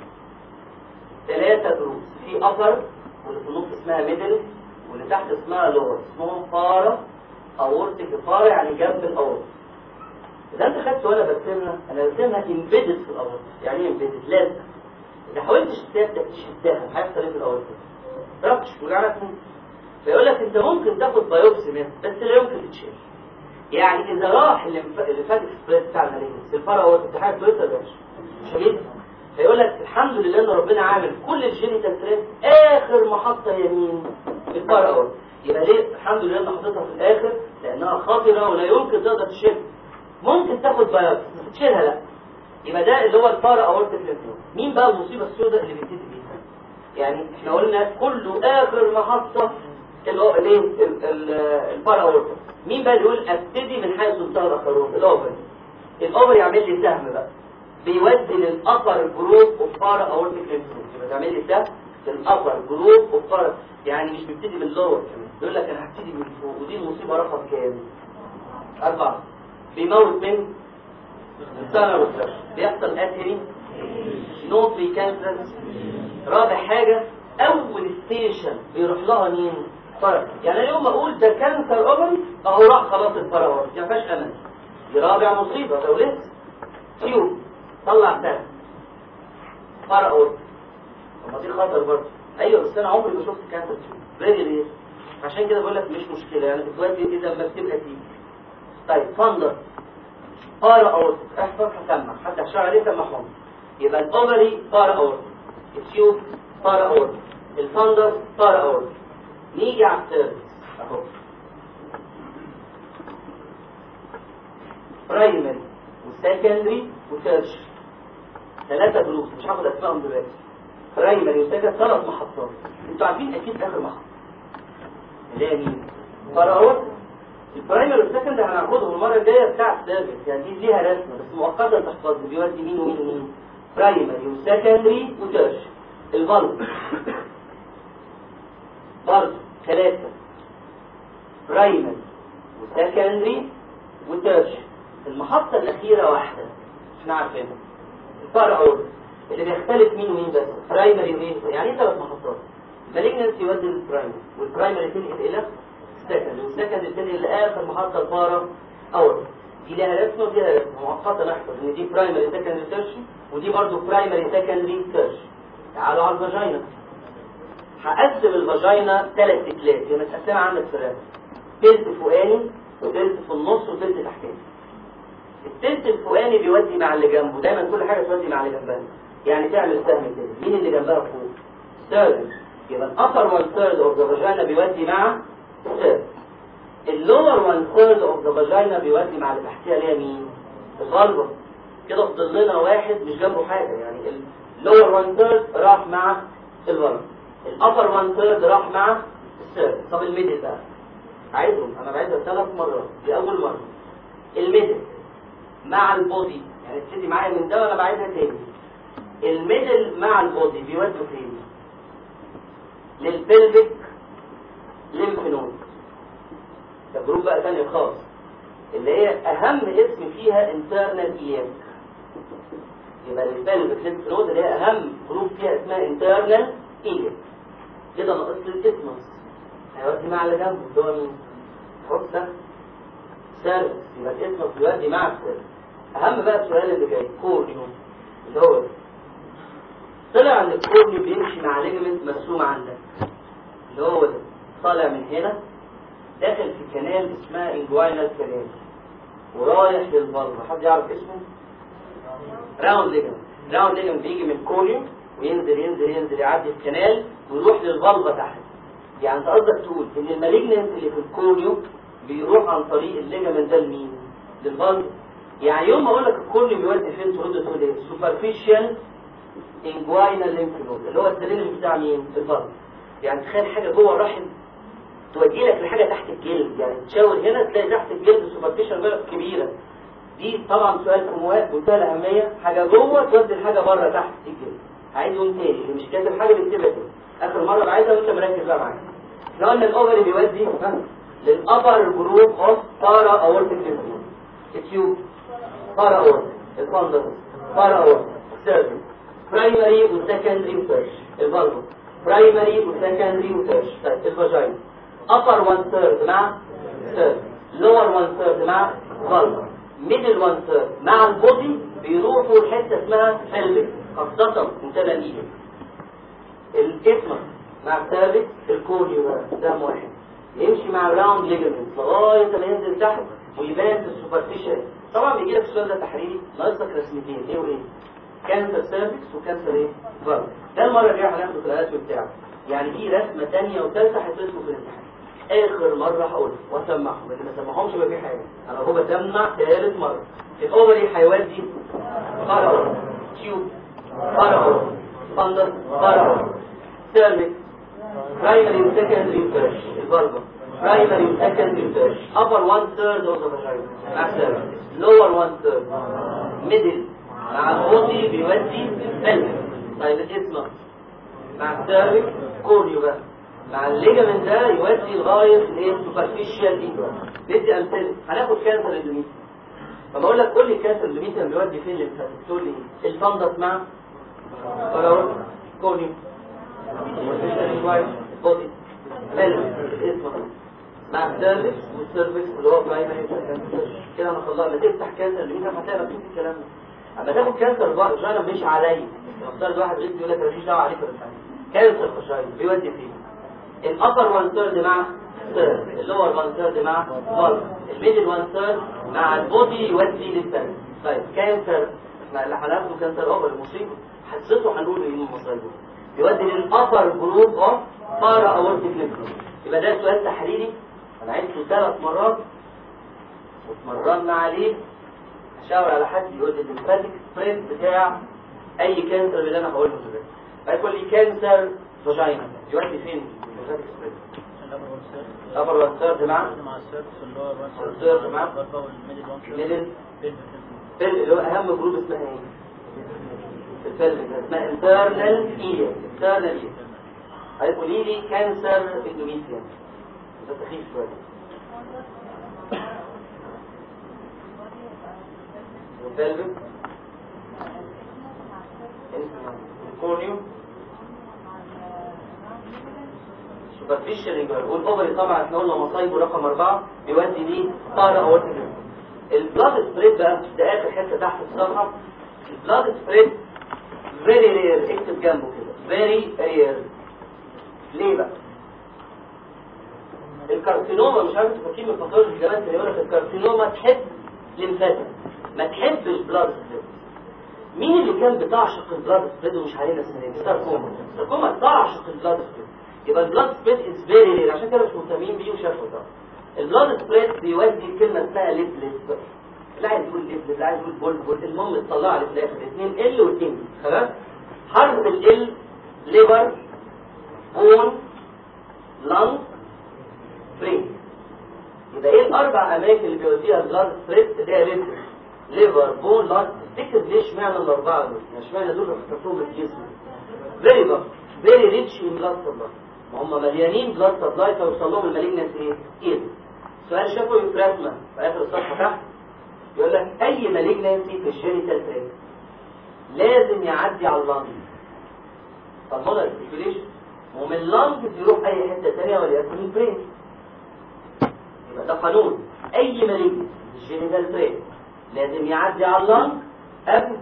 ثلاثة جروب في ابر واللي في النص اسمها ميدل واللي تحت اسمها لور اسمهم بارا اورتيك بارا يعني جنب الاورطه اذا انت خدت وانا برسمها انا برسمها امبيدد في الاورطه يعني ايه امبيدد لازم اذا حاولت تشدها هيحصل ايه في الاورطه ربش وجعلك فيقول لك انت ممكن تاخد بايوبسي منها بس لا يمكن تتشيل يعني اذا راح اللي اللي فات السبريد بتاع المالينس الفرع هو اتحاد تويتر ده مش هجيب فيقول لك الحمد لله ان ربنا عامل كل الجينيتال تريد اخر محطه يمين الفرع اهو يبقى ليه الحمد لله ان حطيتها في الاخر لانها خطره ولا يمكن تقدر تشيلها ممكن تاخد بايوبسي بس تشيلها لا يبقى ده اللي هو الفرع اورتيك لينفنود مين بقى المصيبه السوداء اللي بيبتدي بيها يعني احنا قلنا كله اخر محطه اللي هو الايه الفرع اورتيك مين بقى اللي يقول ابتدي من حيث انتهى الاخرون الاوفر الاوفر يعمل لي سهم بقى بيودي للابر جروب اوف بارا اورتيك لينفنود يبقى تعمل لي سهم للابر جروب اوف بارا يعني مش بيبتدي من اللور كمان يقول لك انا هبتدي من فوق ودي المصيبه رقم كام؟ أربعة بيموت من السنة والفلاش بيحصل أثري نو بري كانسر رابع حاجة أول ستيشن بيروح لها مين؟ فرق يعني اليوم ما أقول ده كانسر أوفري أهو راح خلاص الفرق ما فيهاش أمل دي رابع مصيبة لو لسه تيوب طلع سنة فرق أوفري طب ما دي خطر برضه أيوه بس أنا عمري ما شفت كانسر تيوب فيري رير عشان كده بقول لك مش مشكلة يعني بتودي إذا ما بتبقى تيجي طيب فندر بارا اورتيك احفظ هسمع حتى اشار عليه سمعهم يبقى الاوفري بارا اورتيك التيوب بارا اورتيك الفندر بارا اورتيك نيجي على السيرفس اهو برايمري وسكندري وتيرشري ثلاثة جروب مش هاخد اسمائهم دلوقتي برايمري وسكندري ثلاث محطات انتوا عارفين اكيد اخر محطة اللي هي مين؟ بارا اورتيك البرايمري والسكند هناخدهم المره الجايه بتاع السيرفيس يعني دي ليها رسمه بس مؤقتا تحفظ بيودي مين ومين ومين برايمري وسكندري وتيرش الفالف برضه ثلاثه برايمري وسكندري وتيرش المحطه الاخيره واحده احنا عارفينها الفرع اورد اللي بيختلف مين ومين بس برايمري وايه يعني ايه ثلاث محطات مالجنسي يودي للبرايمري والبرايمري تنقل الى السكند والسكند الثاني لاخر محطه الفاره اول دي لها رسمه ودي لها رسمه مؤقتا نحفظ ان دي برايمري سكندري تيرشي ودي برضو برايمري سكندري تيرشي تعالوا على الفاجينا هقسم الفاجينا ثلاث تكلات هي متقسمه عندك في الرسم تلت فوقاني وتلت في النص وتلت تحتاني التلت الفوقاني بيودي مع اللي جنبه دايما كل حاجه تودي مع اللي جنبها يعني تعمل سهم كده مين اللي جنبها فوق ثيرد يبقى الابر وان ثيرد اوف ذا فاجينا بيودي مع اللور وان ثيرد اوف ذا فاجينا بيودي مع اللي تحتها اللي هي مين؟ الغلبة كده فضل لنا واحد مش جنبه حاجة يعني اللور وان ثيرد راح مع الغلبة الابر وان ثيرد راح مع الثيرد طب الميدل بقى عايزهم انا بعيدها ثلاث مرات دي اول مرة الميدل مع البودي يعني ابتدي معايا من ده وانا بعيدها تاني الميدل مع البودي بيودوا فين؟ للبلفيك ليمف نود ده جروب بقى تاني خاص اللي هي اهم اسم فيها internal EM يبقى البلفيك ليمف نود اللي هي اهم جروب فيها اسمها internal EM كده ناقص لي الاسمس هيودي مع اللي جنبه اللي هو مين؟ حط ده سيرفس يبقى الاسمس بيودي مع السيرفس اهم بقى السؤال اللي جاي كورنيو اللي هو ده. طلع ان الكورنيو بيمشي مع ليجمنت مرسوم عندك اللي هو ده طالع من هنا داخل في كنال اسمها انجوينال كنال ورايح للبلغة حد يعرف اسمه؟ راوند ليجمنت راوند ليجمنت بيجي من كورنيو وينزل ينزل ينزل يعدي الكنال ويروح للبلغة تحت يعني انت قصدك تقول ان المالجننت اللي في الكورنيو بيروح عن طريق الليجمنت ده لمين؟ للبلغة يعني يوم ما اقول لك الكورنيو بيودي فين ترد تقول ايه؟ سوبرفيشال انجوينال ليمف نود اللي هو الدرينج بتاع مين؟ البلغة يعني تخيل حاجة جوه الرحم تودي لك لحاجة تحت الجلد يعني تشاور هنا تلاقي تحت الجلد سوبرفيشال كبيرة دي طبعا سؤال في مواد منتهى الأهمية حاجة جوه تودي الحاجة بره تحت الجلد عايز يوم تاني اللي مش كاتب حاجة بيكتبها كده آخر مرة بعايزها وأنت مركز بقى معايا احنا قلنا الأوفري بيودي ها، للأبر جروب أوف بارا أورتيك ليمفنود التيوب بارا أورتيك الفندس بارا أورتيك سيرفيس برايمري وسكندري وتيرش الفالفو برايمري وسكندري وتيرش طيب الفاجينا upper one third مع third lower one third مع valve middle one third مع البودي بيروحوا لحته اسمها pelvic خاصة منتدى الايد الاسم مع الثالث الكوريو بقى ده واحد يمشي مع الراوند ليجمنت لغايه ما ينزل تحت ويبان في السوبرفيشال طبعا بيجي لك السؤال ده تحريري ناقصك رسمتين ايه وايه؟ كانسر سيرفكس وكانسر ايه؟ فالف ده المره الجايه هناخده في الرسم بتاعه يعني في رسمه ثانيه وثالثه هترسموا في الامتحان اخر مرة هقولها واسمعهم اللي ما سمعهمش يبقى في حاجة انا هو بسمع ثالث مرة الاوفري هيودي فرعون تيوب فرعون فندر فرعون سيرفيك برايمري وسكندري فيرش الفالفا برايمري وسكندري فيرش upper one third of the vagina مع سيرفيك lower one third middle مع البودي بيودي pelvic طيب الاسم مع السيرفيك كوريو بقى مع الليجمنت ده يودي لغايه الايه سوبرفيشال دي ندي امثله هناخد كانسر الليميت فبقول لك قول لي كانسر الليميت بيودي فين الليمفاتيك تقول لي الفندس مع فراول كوني بودي اسمه مع السيرفكس والسيرفكس اللي هو برايمري كده انا خلاص لما تفتح كانسر الليميت هتلاقي مكتوب الكلام ده اما تاخد كانسر بقى فاجينا مش عليا نفترض واحد غير يقول لك مفيش دعوه عليك ولا حاجه كانسر فاجينا بيودي فين الابر وان ثيرد مع ثيرد اللور وان ثيرد مع فالف الميدل وان ثيرد مع البودي يودي للثاني طيب كانسر احنا اللي هناخده كانسر اوفر المصيبه حسيته هنقول ايه المصيبه يودي للابر جروب اوف بارا اورتيك ليمفنود يبقى ده سؤال تحريري انا عدته ثلاث مرات واتمرنا عليه هشاور على حد يقول لي الليمفاتيك سبريد بتاع اي كانسر اللي انا هقوله دلوقتي هيقول لي كانسر فاجينا يودي فين الليمفاتيك سبريد الابر وان ثيرد مع مع السيرفس اللي هو الوان الثيرد مع الغرفة والميدل وان ميدل بيلفيك بل اللي هو اهم جروب اسمها ايه الفيلم اسمها internal ear internal ear هيقولي لي كانسر اندوميتريوم ده سخيف شويه والفيلم الكورنيو سوبرفيشال ريجر والاوفري طبعا احنا قلنا مصايبه رقم اربعه بيودي ليه طار اورتيك البلاد سبريد بقى ده اخر حته تحت الصفحه البلاد سبريد فيري رير اكتب جنبه كده فيري رير ليه بقى؟ الكارسينوما مش عارف تفكير من الباثولوجي زمان كان يقول لك الكارسينوما تحب ليمفاتيك ما تحبش بلاد سبريد مين اللي كان بتعشق البلاد سبريد ومش علينا السنه دي؟ ساركوما ساركوما بتعشق البلاد سبريد يبقى البلاد سبريد از فيري رير عشان كده مش مهتمين بيه وشافوا ده البلاد سبريد بيودي كلمه اسمها ليبلت اللي عايز يقول ليبلت اللي عايز يقول بول بول المهم تطلع لي في الاخر الاثنين ال واثنين خلاص حرف ال ليبر بون لانج برين يبقى ايه الاربع اماكن اللي بيوديها البلاد سبريد اللي هي ليبلت ليبر بون لانج تفتكر ليش معنى الاربعه دول؟ يعني اشمعنى دول اخترتهم بالجسم فيري بقى فيري ريتش ان بلاد سبلاي ما هم مليانين بلاد سبلاي فيوصل لهم المالجنس ايه؟ ايه سؤال شافه في بلازما في اخر الصفحه تحت يقول لك اي مالجنسي في الجينيتال تراك لازم يعدي على اللنج طب هو السيركيوليشن ومن اللنج بيروح اي حته ثانيه وليكن البرين يبقى ده قانون اي مالجنسي في الجينيتال تراك لازم يعدي على اللنج قبل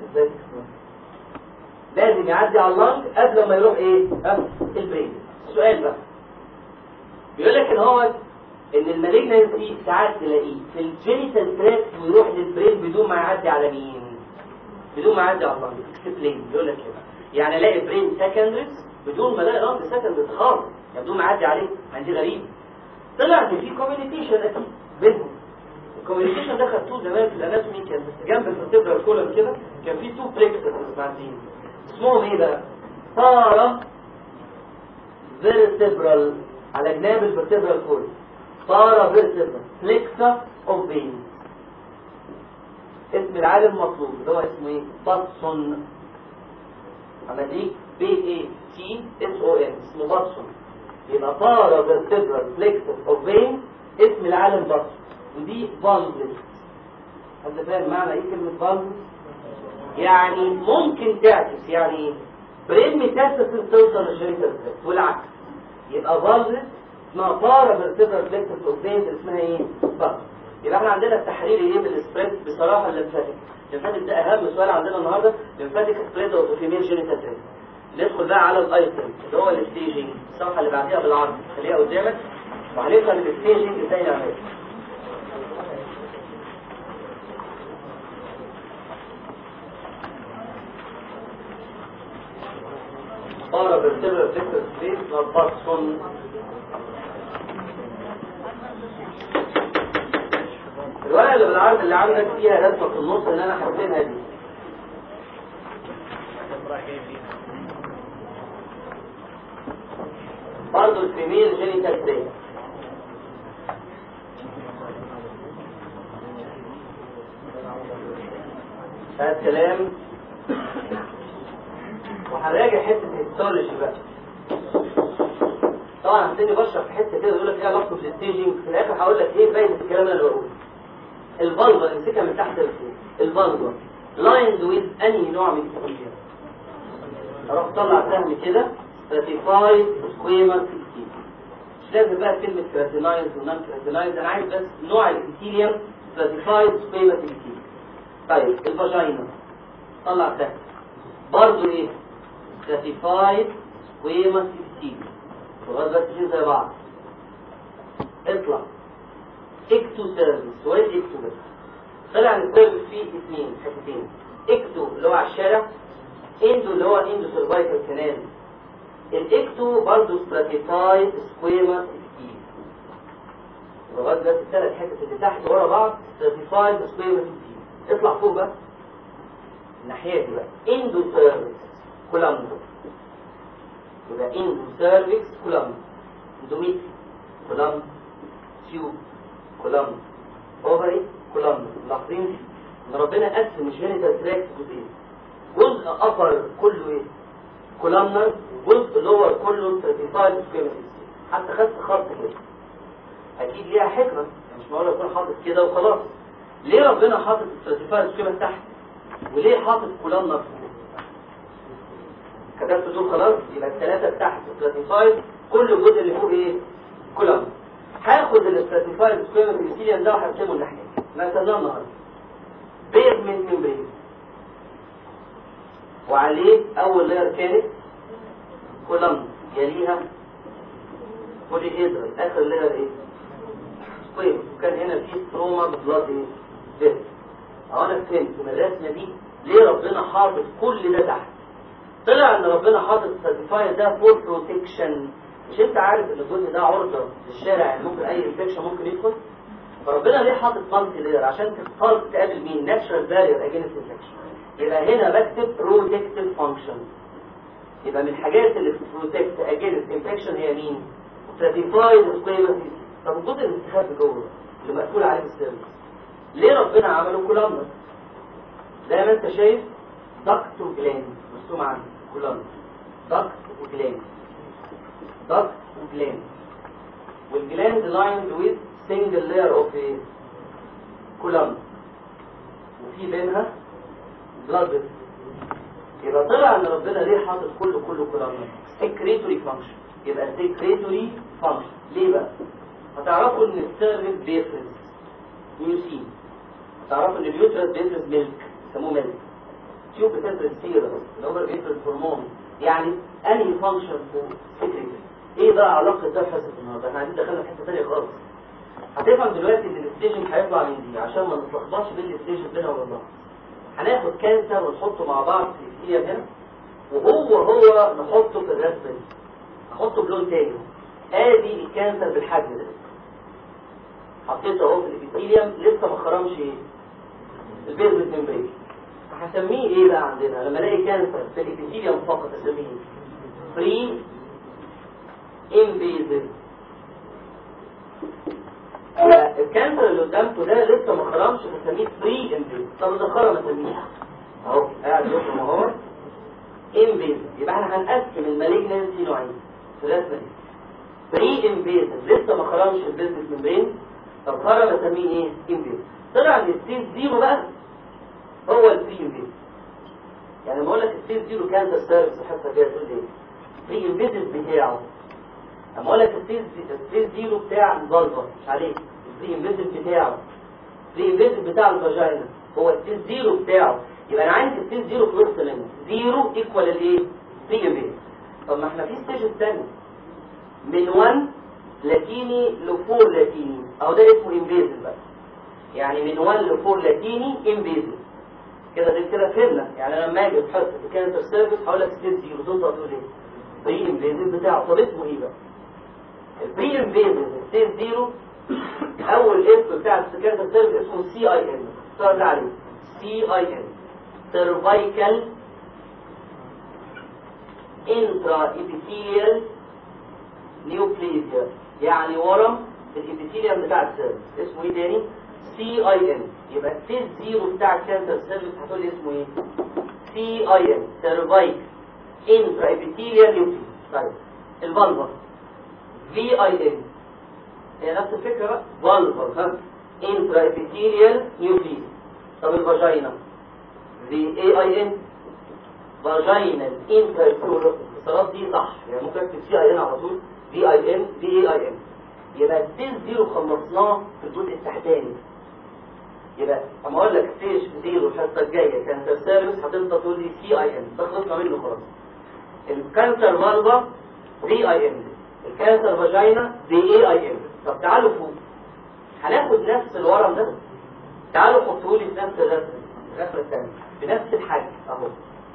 لازم يعدي على اللنج قبل ما يروح ايه ها البرين السؤال بقى بيقول لك ان هو ان المالجنسي ساعات تلاقيه في الجينيتال تراك ويروح للبرين بدون ما يعدي على مين بدون ما يعدي على اللنج اكسبلين يقول لك كده يعني الاقي برين سكندريز بدون ما الاقي لنج سكندريز خالص يعني بدون ما يعدي عليه عندي غريب طلع ان في كوميونيكيشن اكيد بينهم الكوميونيكيشن ده خدتوه زمان في الاناتومي كان جنب الفرتبرال كولم كده كان في تو بريكسس معديين اسمهم ايه بقى؟ بارا فيرتبرال على جناب الفرتبرال كولم بارا فيرتبرال فليكسا اوف فين اسم العالم مطلوب اللي هو اسمه ايه؟ باتسون اما دي بي اي تي اس او ان اسمه باتسون يبقى بارا فيرتبرال فليكسا اوف فين اسم العالم باتسون ودي فالفز انت فاهم معنى ايه كلمه فالفز يعني ممكن تعكس يعني ايه برين ميتاستاسيس توصل للجينيتال تراكت والعكس يبقى فالفز اسمها بارا فيرتبرال فليكسس اوف فين اسمها ايه فالفز يبقى احنا عندنا التحرير ايه بالسبريد بصراحه الليمفاتيك الليمفاتيك ده اهم سؤال عندنا النهارده الليمفاتيك سبريد اوف فيميل جينيتال تراكت ندخل بقى على الايتم اللي هو الستيجنج الصفحه اللي بعديها بالعرض خليها قدامك وهنفهم الستيجنج ازاي نعمله قال بالتبع فكرة سبيس نربطهم الورقة اللي بالعرض اللي عندك فيها رسمة في النص اللي انا حاطينها دي برضه الفيميل جينيتال تريت هذا الكلام وهنراجع حته الهيستولوجي بقى طبعا هبتدي بشرح في حته كده يقول لك ايه علاقته بالستيجنج في الاخر هقول لك ايه فايده الكلام اللي انا بقوله الفالفا امسكها من تحت لفوق الفالفا لايند ويز انهي نوع من الكتير اروح طلع سهم كده stratified squamous epithelium مش لازم بقى كلمه كراتينايز ونان كراتينايز انا عايز بس نوع الابيثيليوم stratified squamous epithelium طيب الفاجينا طلع سهم برضه ايه stratified squamous epithelium لغايه بس الاثنين زي بعض اطلع اكتو سيرفيس هو ايه الاكتو بس طلع ان السيرفيس فيه اثنين حتتين اكتو اللي هو على الشارع اندو اللي هو اندو سيرفايكال كانال الاكتو برضه stratified squamous epithelium لغايه بس الثلاث حتت اللي تحت ورا بعض stratified squamous epithelium اطلع فوق بقى الناحيه دي بقى اندو سيرفيس كولامبو يبقى اندو سيرفيس كولامبو اندوميتري كولامبو تيوب كولامبو اوفري كولامبو ملاحظين ان ربنا قسم الجينيتال تراكت جزئين جزء ابر كله ايه كولامنر وجزء لور كله ستراتيفايد سكيماتيك حتى خدت خط كده اكيد ليها حكمه مش معقول اكون حاطط كده وخلاص ليه ربنا حاطط ستراتيفايد سكيماتيك تحت وليه حاطط كولامنر فوق كتبت دول خلاص يبقى الثلاثه تحت ستراتيفايد كل جزء اللي فوق ايه كولامنر هاخد الاستراتيفايد سكوير ميثيليان ده وهرسمه الناحيه ما سمناه النهارده بيزمنت ممبرين وعليه اول لاير كانت كولم يليها بولي هيدرال اخر لاير ايه سكوير وكان هنا في ستروما بلاد ايه بيت اهو انا فهمت من الرسمه دي ليه ربنا حاطط كل ده تحت طلع ان ربنا حاطط السيرتيفايد ده فور بروتكشن مش انت عارف ان الجزء ده عرضه للشارع يعني ممكن اي انفكشن ممكن يدخل فربنا ليه حاطط مالتي لاير عشان تقدر تقابل مين ناتشرال بارير اجينست انفكشن يبقى هنا بكتب بروتكتيف فانكشن يبقى من الحاجات اللي بتبروتكت اجينست انفكشن هي مين سيرتيفايد سكوير طب الجزء المستخبي جوه اللي مسؤول عليه السيرفيس ليه ربنا عمله كولامنر زي ما انت شايف ضغط وجلاند مرسوم عندي كولامنر ضغط وجلاند ضغط وجلاند والجلاند لايند ويز سنجل لاير اوف ايه كولام وفي بينها بلاد يبقى طلع ان ربنا ليه حاطط كله كله كولام سكريتوري فانكشن يبقى سكريتوري فانكشن ليه بقى هتعرفوا ان السيرفس بيفرز ميوسين هتعرفوا ان اليوترس بيفرز ميلك يسموه ميلك تيوب بتفرز سيرس الاوفر بيفرز هرمون يعني انهي فانكشن في سكريتوري ايه بقى علاقه ده بحصه النهارده احنا عايزين دخلنا في حته ثانيه خالص هتفهم دلوقتي ان الستيشن هيطلع من دي عشان ما نتلخبطش بين الستيشن بينها وبين بعض هناخد كانسر ونحطه مع بعض في الكليه هنا وهو هو نحطه في الرسمه دي احطه بلون تاني ادي الكانسر بالحجم ده حطيته اهو في الابيثيليوم لسه ما خرمش ايه البيزمنت ممبرين هسميه ايه بقى عندنا لما الاقي كانسر في الابيثيليوم فقط اسميه فري انفيزيف الكانسر اللي قدامكم ده لسه ما خرمش فسميه فري انفيزيف طب اذا خرم اسميه اهو قاعد يخرم اهو انفيزيف يبقى احنا هنقسم المالجنسي نوعين في الرسمه دي فري انفيزيف لسه ما خرمش البيزنس ممبرين طب خرم اسميه ايه انفيزيف طلع ان الستيج زيرو بقى هو الفري انفيزيف يعني لما اقول لك الستيج زيرو كانسر سيرفيس الحصه الجايه تقول ايه فري انفيزيف بتاعه اما اقول لك الستيج الستيج زيرو بتاع الفالفا مش عليك الفري انفيزيف بتاعه الفري انفيزيف بتاع الفاجينا هو الستيج زيرو بتاعه يبقى انا عندي ستيج زيرو في نص منه زيرو ايكوال الايه فري انفيزيف طب ما احنا في ستيج الثاني من 1 لاتيني ل 4 لاتيني اهو ده اسمه انفيزيف بقى يعني من 1 ل 4 لاتيني انفيزيف كده دي كده فهمنا يعني انا لما اجي تحط في كانسر سيرفيس هقول لك ستيج زيرو تنطق تقول ايه بري انفيزيف بتاعه طب اسمه ايه بقى البري انفيزيف ستيج زيرو اول اسم بتاع الكانسر سيرفيس اسمه سي اي ان صار ده عليه سي اي ان سيرفايكال انترا ابيثيليال نيوبليزيا يعني ورم في الابيثيليوم بتاع السيرفس اسمه ايه تاني سي اي ان يبقى السيل زيرو بتاع الكانسر سيرفس هتقول لي اسمه ايه سي اي ان سيرفايك انترا ابيثيليال نيوبليزيا طيب الفالفا في اي ان هي نفس الفكره بقى فالفا ها انترا ابيثيليال نيوبليزيا طب الفاجينا في اي اي ان فاجينال انترا الاتصالات دي صح يعني ممكن اكتب سي اي ان على طول في اي ان في اي اي ان يبقى ستيج زيرو خلصناه في الجزء التحتاني يبقى اما اقول لك ستيج زيرو الحصه الجايه كانسر سيرفيس هتفضل تقول لي سي اي ان ده خلصنا منه خلاص الكانسر فالفا في اي ان الكانسر فاجينا في اي اي ان طب تعالوا فوق هناخد نفس الورم ده تعالوا حطوه لي في نفس الرسم الرسمه الثانيه بنفس الحجم اهو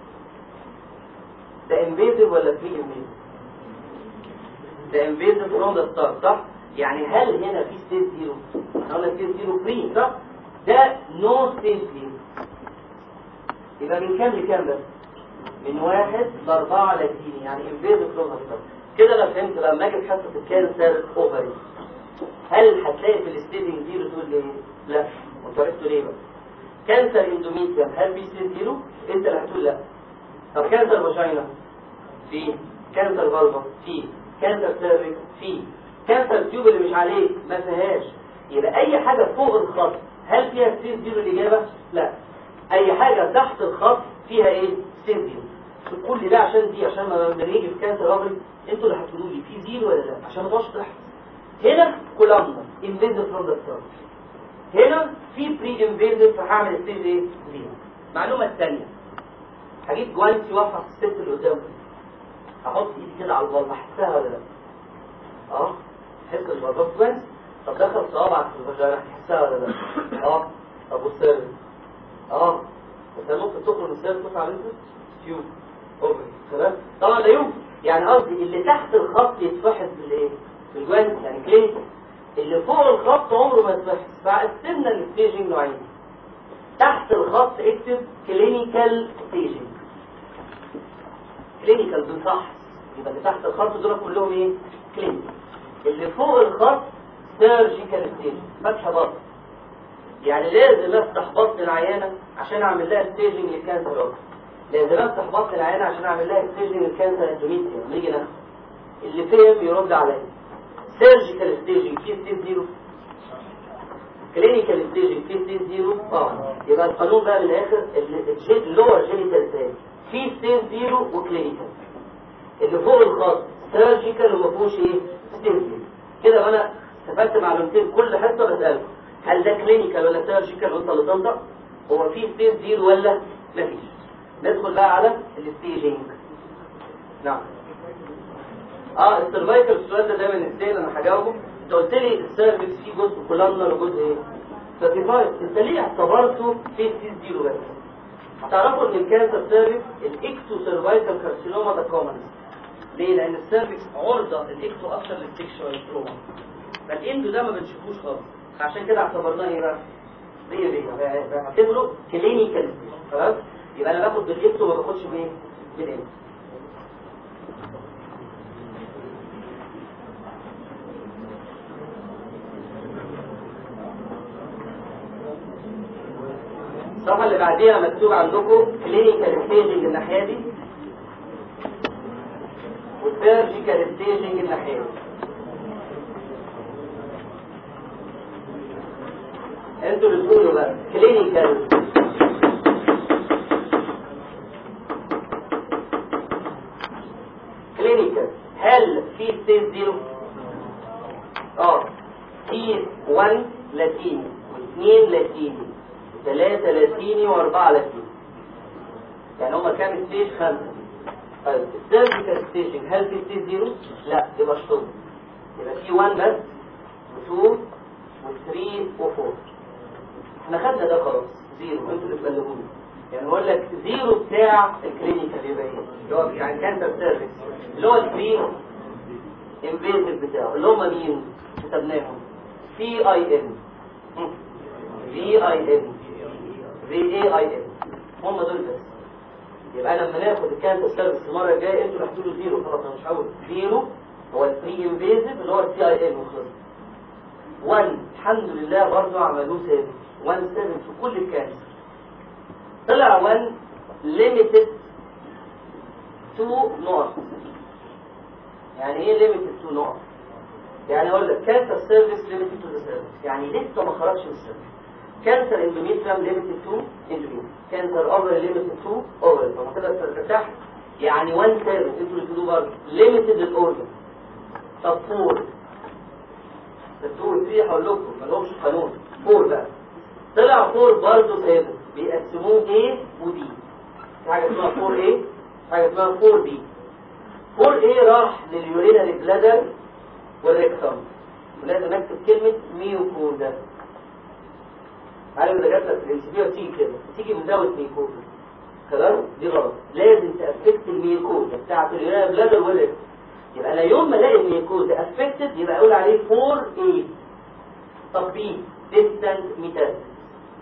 ده انفيزيف ولا فري انفيزيف ده انفيزيف فروم ذا ستارت صح يعني هل هنا في ستيج زيرو احنا قلنا ستيج زيرو فري صح ده نو ستيج زيرو يبقى من كام لكام بس من واحد لأربعة لاتيني يعني انفيزيف فروم ذا ستارت كده انا فهمت لما اجي في حصه الكانسر اوفري هل هتلاقي في الستيجنج زيرو تقول لي ايه؟ لا وانتوا عرفتوا ليه بقى كانسر اندوميتريوم هل في ستيج زيرو انت اللي هتقول لا طب كانسر فاجينا في كانسر فالفا في كانسر سيرفيك في كانسر تيوب اللي مش عليه ما فيهاش يبقى اي حاجه فوق الخط هل فيها ستيج زيرو الاجابه لا اي حاجه تحت الخط فيها ايه ستيج زيرو كل ده عشان دي عشان ما نيجي في كانسر اوفري انتوا اللي هتقولوا لي في زيرو ولا لا عشان ما تقعدش تحت هنا كولامنا انفيزيف فروم ذا ستارت هنا في بري انفيزيف فهعمل ستيج ايه زيرو المعلومه الثانيه هجيب جوانتي واقفه في الست اللي قدامي احط ايدي كده على البلطه احسها ولا لا اه تحس البلطه جوانتي طب دخل صوابعك في الفجاية تحسها ولا لا اه طب والسيرف اه انت ممكن تخرج من السيرف تطلع على الانتر تيوب اوفر تمام طبعا لا يمكن يعني قصدي اللي تحت الخط يتفحص بالايه بالجوانتي يعني كلينيكال اللي فوق الخط عمره ما يتفحص فقسمنا الستيجنج نوعين تحت الخط اكتب كلينيكال ستيجنج كلينيكال بنفحص يبقى اللي تحت الخط دول كلهم ايه كلينيكال اللي فوق الخط سيرجيكال ستيجنج فتح بطن يعني لازم افتح بطن العيانه عشان اعمل لها ستيجنج للكانسر أوكس. لازم افتح بطن العيانه عشان اعمل لها ستيجنج للكانسر اندوميتريوم نيجي ناخد اللي فهم يرد عليا سيرجيكال ستيجنج في ستيج زيرو كلينيكال ستيج في ستيج زيرو اه يبقى القانون بقى من الاخر اللور جينيتال سيل في ستيج زيرو وكلينيكال اللي فوق الخط سيرجيكال وما فيهوش ايه ستيج زيرو كده بقى انا استفدت معلومتين كل حته بسالكم هل ده كلينيكال ولا سيرجيكال وانت اللي تنطق هو في ستيج زيرو ولا مفيش ندخل بقى على الستيجنج نعم اه السرفايكال السؤال ده دايما ازاي انا هجاوبه انت قلت لي السيرفكس فيه جزء كولامنر وجزء ايه؟ سيرتيفايد انت ليه اعتبرته في سي زيرو بس؟ هتعرفوا ان الكانسر سيرفكس الاكتو سيرفايكال كارسينوما ده كومن ليه؟ لان السيرفكس عرضه الاكتو اكتر للسكشوال تروما فالاندو ده ما بنشوفوش خالص عشان كده اعتبرناه ايه بقى؟ ليه ليه؟ بعتبره كلينيكال خلاص؟ يبقى انا باخد بالاكتو ما باخدش بايه؟ بالاندو الصفحة اللي بعديها مكتوب عندكم كلينيكال ستيجنج الناحية دي وسيرجيكال ستيجنج الناحية دي انتوا اللي تقولوا بقى كلينيكال كلينيكال هل في ستيج زيرو؟ اه في 1 لاتيني واثنين لاتيني ثلاثة لاتيني وأربعة لاتيني يعني هما كام ستيج خمسة طيب السيرجيكال ستيجنج هل في ستيج زيرو؟ لا يبقى شطب يبقى في 1 بس و2 و3 و4 احنا خدنا ده خلاص زيرو انتوا اللي تبلغوني يعني بقول لك زيرو بتاع الكلينيكال يبقى ايه؟ اللي هو يعني كانسر سيرفيس اللي هو الفري انفيزيف بتاعه اللي هم مين؟ كتبناهم سي اي ام في اي ام في اي اي ام هم دول بس يبقى لما ناخد الكانسر سيرفيس المره الجايه انتوا رحتوا له زيرو خلاص انا مش هقول زيرو هو الفري انفيزيف اللي هو السي اي ام وخلص 1 الحمد لله برضه عملوه ثابت 1 7 في كل الكانسر طلع 1 ليميتد تو نقط يعني ايه ليميتد تو نقط يعني اقول لك كانسر سيرفيس ليميتد تو ذا سيرفيس يعني لسه ما خرجش من السيرفيس كانسر اندوميتريوم ليميتد تو اندوميتريوم كانسر اوفر ليميتد تو اوفر طب كده ارتاح يعني 1 سيرفيس انتوا اللي تقولوا برضه ليميتد للاورجن طب 4 الدور 3 هقول لكم ما لهمش قانون 4 بقى طلع 4 برضه ثابت بيقسموه A و B في حاجه اسمها 4A حاجه اسمها 4B 4A راح لليورينال بلادر والريكتوم ولازم اكتب كلمه ميوكودا عارف اذا جات لك الانسبيه بتيجي كده بتيجي من دوت ميوكودا خلاص دي غلط لازم تافكت الميوكودا بتاعت اليورينال بلادر والريكتوم يبقى انا يوم ما الاقي الميوكودا افكتد يبقى اقول عليه 4A طب B distant metastasis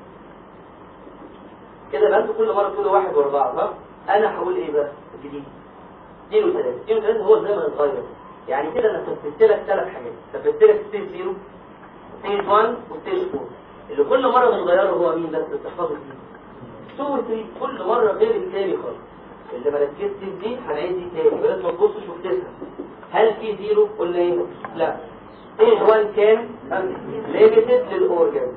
كده بقى انتوا كل مره تقولوا واحد ورا بعض ها انا هقول ايه بقى الجديد 2 و3 2 و3 هو زي ما اتغير يعني كده انا ثبتت لك ثلاث حاجات ثبتت لك ستيج 0 ستيج 1 وستيج 4 اللي كل مره بنغيره هو مين بس تحفظه فيه 2 و 3 كل مره غير الثاني خالص اللي ما ركزتش دي هنعيد دي تاني بلاش ما تبصش وتسال هل في زيرو قلنا ايه لا ستيج 1 كام ليميتد للاورجن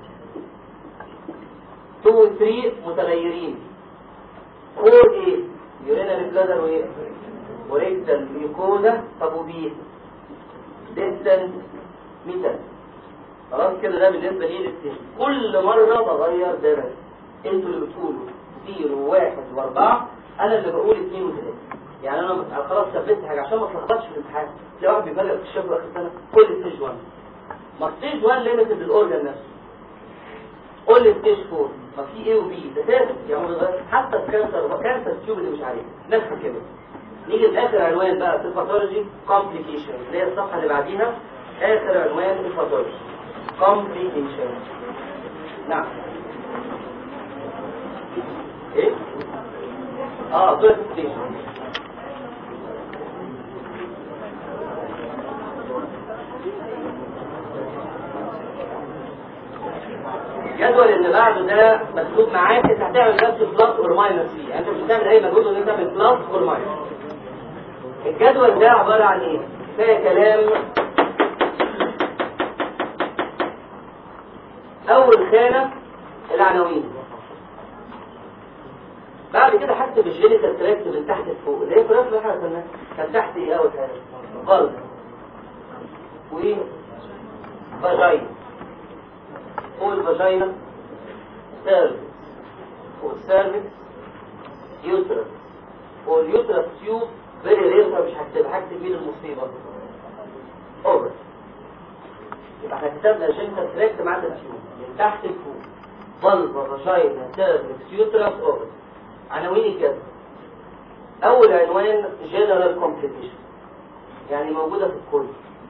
2 و 3 متغيرين 4 ايه يورينال بلادر وايه وريكتال ميوكودا طب وبي ديستنت ميتال خلاص كده ده بالنسبه لي للستيج كل مره بغير ده بس انتوا اللي بتقولوا 0 1 و4 انا اللي بقول 2 و3 يعني انا خلاص ثبت حاجه عشان ما اتلخبطش في الامتحان تلاقي واحد بيبلغ في الشفره اخر سنه كل ستيج 1 ما ستيج 1 ليميتد للاورجن نفسه قول لي ستيج 4 ما في ايه وبي ده ثابت يعني حتى الكانسر كانسر تيوب اللي مش عليه نفس كده نيجي لاخر عنوان بقى في الباثولوجي كومبليكيشن اللي هي الصفحه اللي بعديها اخر عنوان في الباثولوجي كومبليكيشن نعم ايه اه كلاسيفيكيشن الجدول اللي بعده ده مكتوب معاك انت هتعمل نفس بلس اور ماينس فيه انت مش هتعمل اي مجهود ان انت تعمل بلس اور ماينس الجدول ده عباره عن ايه؟ كفايه كلام اول خانه العناوين بعد كده هكتب الجينيتال تراكت من تحت لفوق اللي هي في اللي احنا كنا كان تحت ايه اول حاجه فالف وايه فاجينا فوق الفاجينا سيرفكس فوق السيرفكس يوترس فوق اليوترس تيوب فيري رير فمش هكتبها هكتب مين المصيبه اوفر يبقى احنا كتبنا الجينيتال تراكت مع التيوب من تحت لفوق فالفا فاجينا سيرفكس يوترس اوفر عناوين كده اول عنوان جنرال كومبليكيشن يعني موجوده في الكل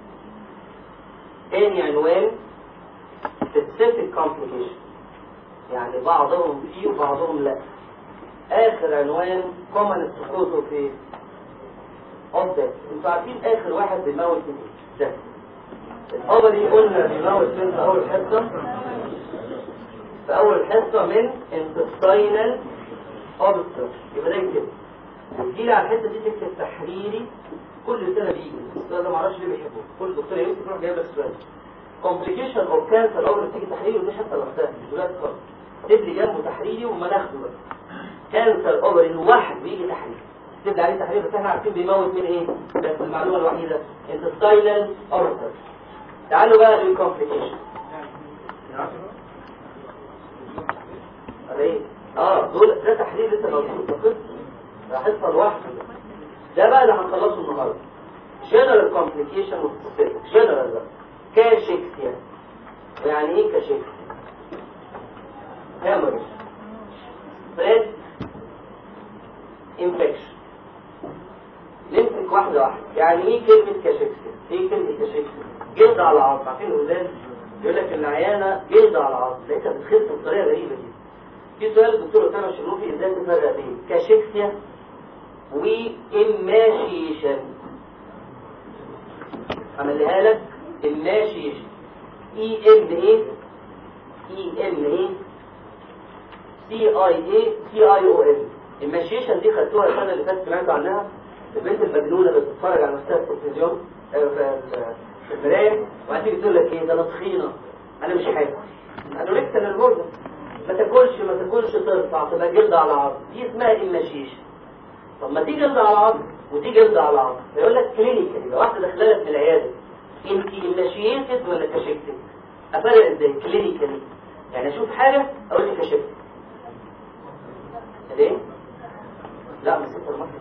تاني عنوان specific complication يعني بعضهم فيه وبعضهم لا اخر عنوان common سكوتو في of death انتوا عارفين اخر واحد بيموت من ايه ده الاوبري قلنا بيموت من في اول حصه في اول حصه من intestinal obstruction يبقى ده كده تجيلي على الحته دي تكتب تحريري كل سنه بيجي السؤال ده معرفش ليه بيحبوه كل دكتور يمكن يروح جايب لك سؤال complication of cancer اول ما تيجي تحريري ودي حته لوحدها مش دلوقتي خالص تكتب لي جنبه تحريري وما ناخده بقى كانسر اوفر الواحد بيجي تحريري تكتب لي عليه تحرير بس احنا عارفين بيموت من ايه بس المعلومه الوحيده intestinal obstruction تعالوا بقى للكومبليكيشن ايه اه دول ده تحليل لسه موجود في القسم ده حصه لوحده ده بقى اللي هنخلصه النهارده جنرال كومبليكيشن وسبيسيفيك جنرال بقى كاشيكسيا يعني ايه كاشيكسيا هامرج بريد انفكشن نمسك واحدة واحدة يعني ايه كلمة كاشيكسيا ايه كلمة كاشيكسيا جلد على عظم عارفين الولاد يقول لك العيانة جلد على عظم لقيتها بتخف بطريقة غريبة جدا في سؤال الدكتور اسامه الشروفي ازاي تفرق بين كاشيكسيا واماشيشن عملها لك اماشيشن اي ام اي اي ام اي سي اي اي سي اي او ام الماشيشن دي خدتوها السنه اللي فاتت سمعتوا عنها البنت المجنونه اللي بتتفرج على نفسها في التلفزيون في المرايه وبعدين تقول لك ايه ده انا تخينه انا مش هاكل انا ريكت انا الموزه ما تاكلش ما تاكلش ترفع تبقى جلد على عظم دي اسمها المشيش طب ما تيجي جلد على عظم وتيجي جلد على عظم فيقول لك كلينيكال يبقى واحده داخله لك في العياده انت المشيتد ولا كشفتد افرق ازاي كلينيكالي يعني اشوف حاجه اقول لك كشفت ليه لا مش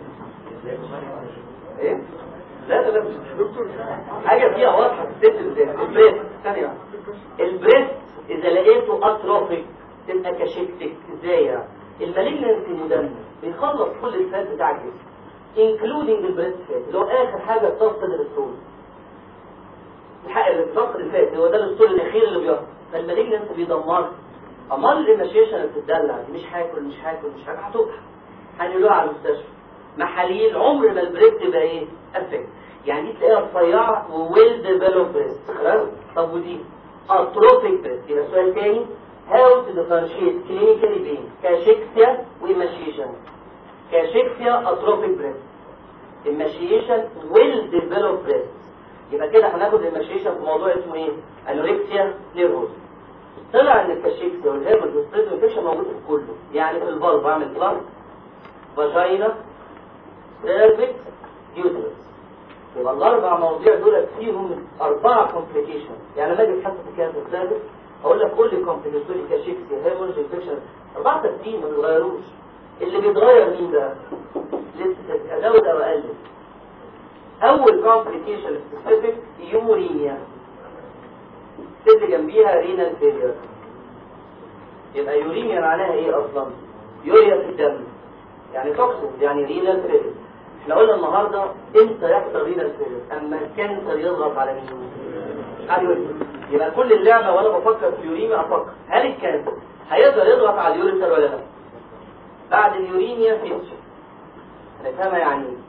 ايه لا لا لا دكتور حاجه فيها واضحه في الست ازاي البريست ثانيه البريست اذا لقيته اتروفيك تبقى كشكتك ازاي يعني المالجنسي مدمر بيخلص كل الفات بتاع الجسم انكلودنج البريست فات اللي هو اخر حاجه بتفقد الستول الحق اللي بتفقد الفات هو ده الستول الاخير اللي بيفقد فالمالجنسي بيدمرها امال المشيشن اللي بتدلع دي مش هاكل مش هاكل مش هاكل هتقع هنقلوها على المستشفى محاليل عمر ما البريست تبقى ايه افكت يعني دي تلاقيها رفيعه وويل ديفلوب بريست خلاص طب ودي اتروفيك بريست يبقى سؤال تاني how to differentiate clinically between cachexia وemaciation cachexia atrophic breast emaciation will develop breast يبقى كده هناخد الماشيشن في موضوع اسمه ايه انوركسيا نيرفوز طلع ان الكاشيكسيا والهيرمز والستريت انفكشن موجود في كله يعني في البلب بعمل بلانك فاجينا سيرفكس يوترس يبقى الاربع مواضيع دول فيهم اربعه كومبليكيشن يعني لما اجي في حصه الكانسر سيرفكس اقول لك كل كومبليكيشن كاشيكسيا هيرمز انفكشن اربعه ترتيب ما بيتغيروش اللي بيتغير مين بقى؟ لسه ازود او اقلل اول كومبليكيشن سبيسيفيك يورينيا تبقى جنبيها رينال فيلير يبقى يورينيا معناها ايه اصلا يوريا في الدم يعني توكسين يعني رينال فيلير احنا قلنا النهارده امتى يحصل رينال فيلير اما الكانسر يضغط على مين على اليوريثر يبقى كل اللعبه وانا بفكر في اليوريميا افكر هل الكانسر هيقدر يضغط على اليوريثر ولا لا بعد اليورينيا فيتشر هنفهمها يعني ايه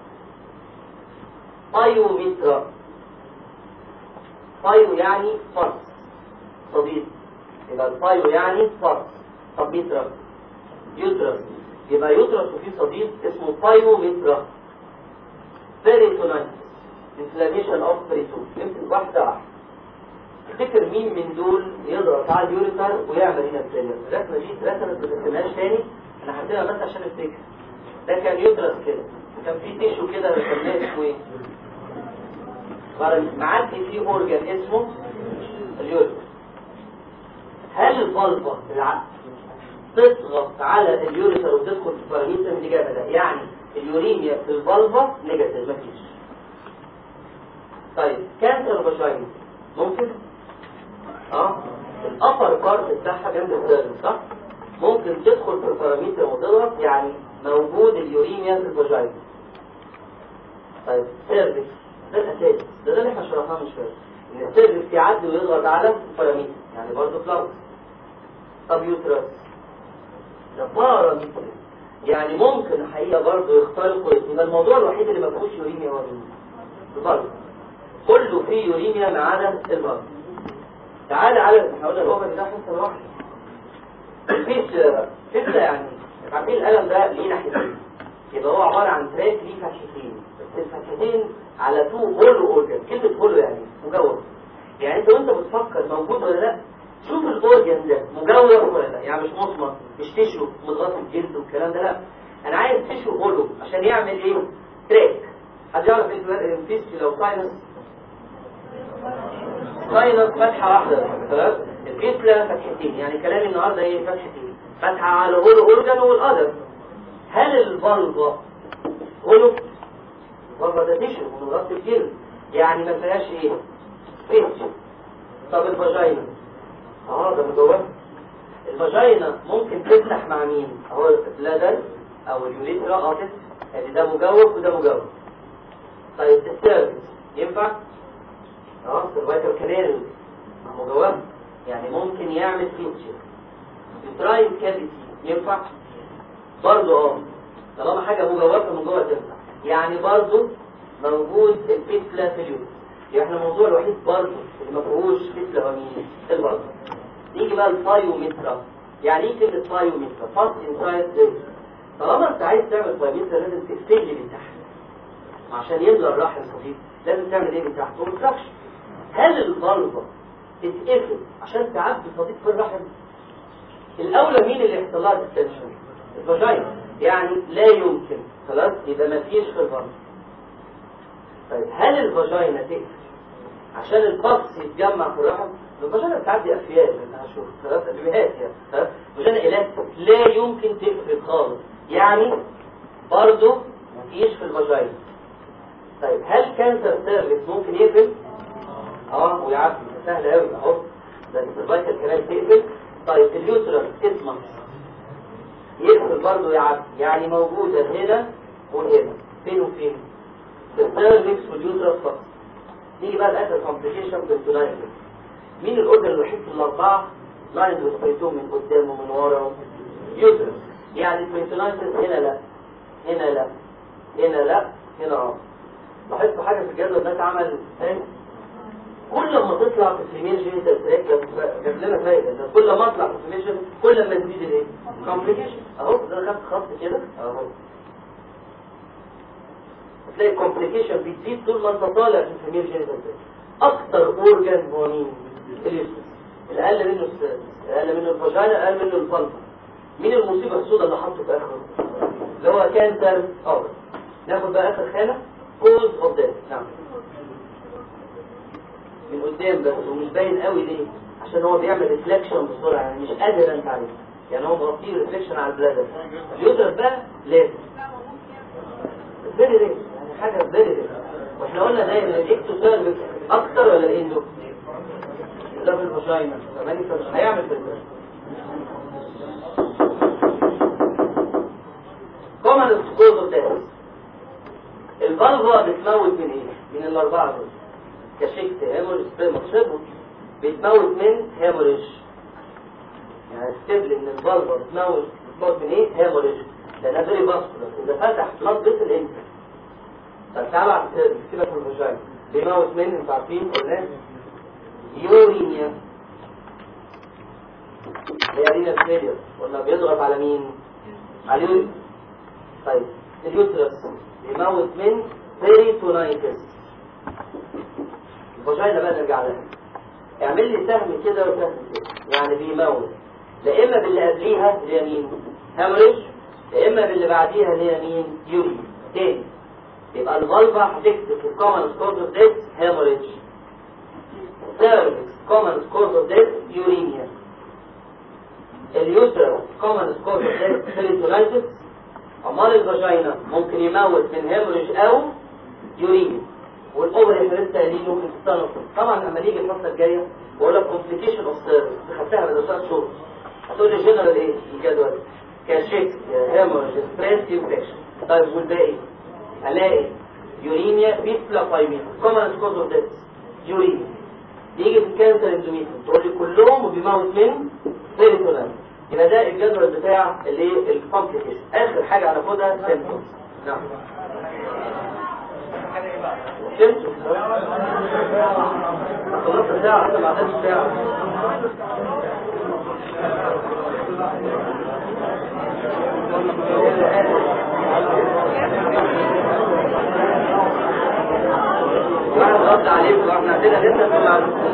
بايوميترا بايو يعني فرس صديق يبقى البايو يعني فرس طب ميترا يوترس يبقى يوترس وفيه صديق اسمه بايوميترا بيريتونايتس انفلاميشن اوف بريتون يمكن واحدة واحدة تفتكر مين من دول يضغط على اليوريتر ويعمل هنا فيلير الرسمه دي اترسمت ما ترسمهاش تاني انا هحسبها بس عشان افتكر ده كان يدرس كده كان في تيشو كده رسمناه اسمه ايه فرق- معدي فيه اورجان اسمه اليوريتر هل الفالفا في العقل تضغط على اليوريتر وتدخل في الباراميتر من الاجابه ده يعني اليوريميا في الفالفا نيجاتيف مفيش طيب كانسر فاجينا ممكن اه الابر بارت بتاعها جنب السيرفس صح ممكن تدخل في الباراميتر وتضغط يعني موجود اليوريميا في الفاجينا طيب سيرفكس ده الاساس ده, ده اللي احنا شرحناه من شويه ان السيرفكس يعدي ويضغط على الباراميتر يعني برضه فلاوس طب يوترس ده باراميتر يعني ممكن الحقيقه برضه يخترقوا يبقى الموضوع الوحيد اللي ما فيهوش يوريميا هو مين؟ البلد كله فيه يوريميا ما عدا البلد تعال على احنا قلنا الاوفر ده حته لوحده الفيس فكره يعني عارفين القلم ده ليه ناحيتين يبقى هو عباره عن تراك ليه فتحتين بس الفتحتين على تو هولو اورجن كلمه هولو يعني مجوف يعني انت وانت بتفكر موجود ولا لا شوف الاورجن ده مجوف ولا لا يعني مش مصمت مش تشو متغطي بجلد والكلام ده لا انا عايز تشو هولو عشان يعمل ايه تراك حد يعرف ايه الفرق بين فيس لو ساينس ساينس فتحه واحده خلاص الفيس لها فتحتين يعني كلامي النهارده ايه فتحتين فتحه على هولو اورجن والقدر هل الفالفا هولو الفالفا ده تشو متغطي بجلد يعني ما فيهاش ايه فيس طب الفاجينا اه ده مجوف الفاجينا ممكن تفتح مع مين اهو البلادر او اليوريثرا قاطت يعني ده مجوف وده مجوف طيب السيرفس ينفع اه سيرفايكال كانال مجوف يعني ممكن يعمل فيوتشر يوتراين كافيتي ينفع برضه اه طالما حاجه مجوفه من جوه تنفع يعني برضه موجود الفيتلا في اليوم يعني احنا الموضوع الوحيد برضه اللي ما فيهوش فيتلا هو مين البرضه نيجي بقى الفايومترا يعني ايه كلمه فايومترا فاست انسايد زي طالما انت عايز تعمل فايومترا لازم تقفل لي من تحت عشان يملى الرحم صديق لازم تعمل ايه من تحت كونستراكشن هل الفالفا تتقفل عشان تعدي صديق في الرحم الاولى مين اللي يحصل لها ديستنشن الفاجينا يعني لا يمكن خلاص يبقى ما فيش في الفالفا طيب هل الفاجينا تقفل عشان البص يتجمع في الرحم الفاجينا بتعدي افيال انا هشوف خلاص ادويهات يعني خلاص فاجينا الاستيك لا يمكن تقفل خالص يعني برضه مفيش في الفاجينا طيب هل كانسر سيرفيس ممكن يقفل اه ويعدي سهل قوي اهو ده السيرفايكال كمان تقفل طيب اليوترس اسمه يقفل برضه يعدي يعني موجوده هنا وهنا فين وفين السيرفكس واليوترس فقط نيجي بقى لاخر كومبليكيشن في التونايتس مين الاورجن الوحيد في الاربعه لاين وسبيتوم من قدام ومن ورا يوترس يعني البريتونايتس هنا لا هنا لا هنا لا هنا اه لاحظتوا حاجه في الجدول ده اتعمل ازاي كل ما تطلع في الفيميل جينيتال تراك جاب لنا فايده ده كل ما اطلع في الفيميل جينيتال كل ما تزيد الايه كومبليكيشن اهو ده خدت خط كده اهو هتلاقي الكومبليكيشن بتزيد طول ما انت طالع في الفيميل جينيتال تراك اكتر اورجان هو مين اليوستس الاقل منه السيرس الاقل منه الفاجينا اقل منه الفالفا مين المصيبه السوداء اللي حطه في اخره اللي هو كانسر اه ناخد بقى اخر خانه كوز اوف ديث نعم من قدام بس ومش باين قوي ليه عشان هو بيعمل ريفلكشن بسرعه يعني مش قادر انت عليه يعني هو مغطيه ريفلكشن على البلادر اليوتر بقى لازم فيري ريت يعني حاجه فيري ريت واحنا قلنا دايما الاكتو سيرفيس اكتر ولا الاندو ده في الفاجينا كمان مش هيعمل في البلادر كومن كوز اوف ديث الفالفا بتموت من ايه؟ من الاربعه دول كشكت هيموريج مقصده بتموت من هيموريج يعني استبل ان الفالفا بتموت بتموت من ايه؟ هيموريج لانها فيري فاسكولار اذا فتح بلاد بيسل انت طب تعالى على السيرفس سيبك من الفاجينا بيموت من انتوا عارفين قلنا يورينيا هي رينا فيلير قلنا بيضغط على مين؟ على اليورين طيب اليوترس بيموت من بيريتونايتس الفاجينا بقى نرجع لها اعمل لي سهم كده وسهم كده يعني بيموت لا اما باللي قبليها اللي هي مين هامرج لا اما باللي بعديها اللي هي مين يوري تاني يبقى الفالفا هتكتب في الكومن كوز اوف ديث هامرج سيرفكس كومن كوز اوف ديث يورينيا اليوترس كومن كوز اوف ديث بيريتونايتس امال الفاجينا ممكن يموت من هامرج او يورينيا والاوفر احنا لسه قايلين ممكن تستنى طبعا لما نيجي الفتره الجايه بقول لك كومبليكيشن اوف سيرفيس خدتها من ثلاث شهور هتقول لي جنرال ايه الجدول كاشيك هيموريج ستريس انفكشن طيب والباقي الاقي يوريميا بيسلا فايمين كومن كوز اوف ديث يوريميا يجي في الكانسر اندوميتريوم تقول لي كلهم وبيموت من سيريتونال يبقى ده الجدول بتاع الايه الكومبليكيشن اخر حاجه هناخدها سيمبتومز نعم سيمبتومز خلصت ساعة حتى ما عدتش ساعة واحد رد عليك واحنا عندنا لسه في المعلومات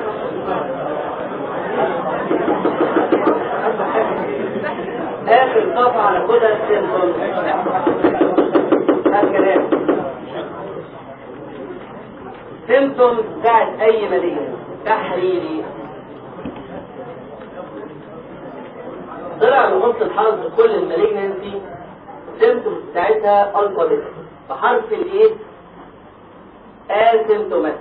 اخر صفحة هناخدها السيمبتومز الكلام سيمتومز بتاعت اي مالية تحريري طلع بنص الحظ كل المالجنسي سيمتومز بتاعتها الفابيت بحرف الايه اسيمتوماتيك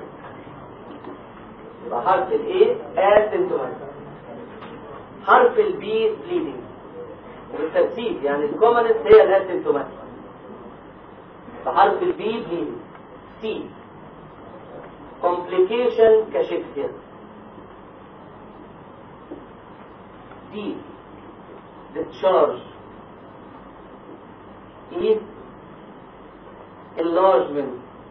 بحرف الايه اسيمتوماتيك حرف البي بليدنج وبالترتيب يعني الكومنت هي الاسيمتوماتيك بحرف البي بليدنج سي complication كشكسير D discharge E enlargement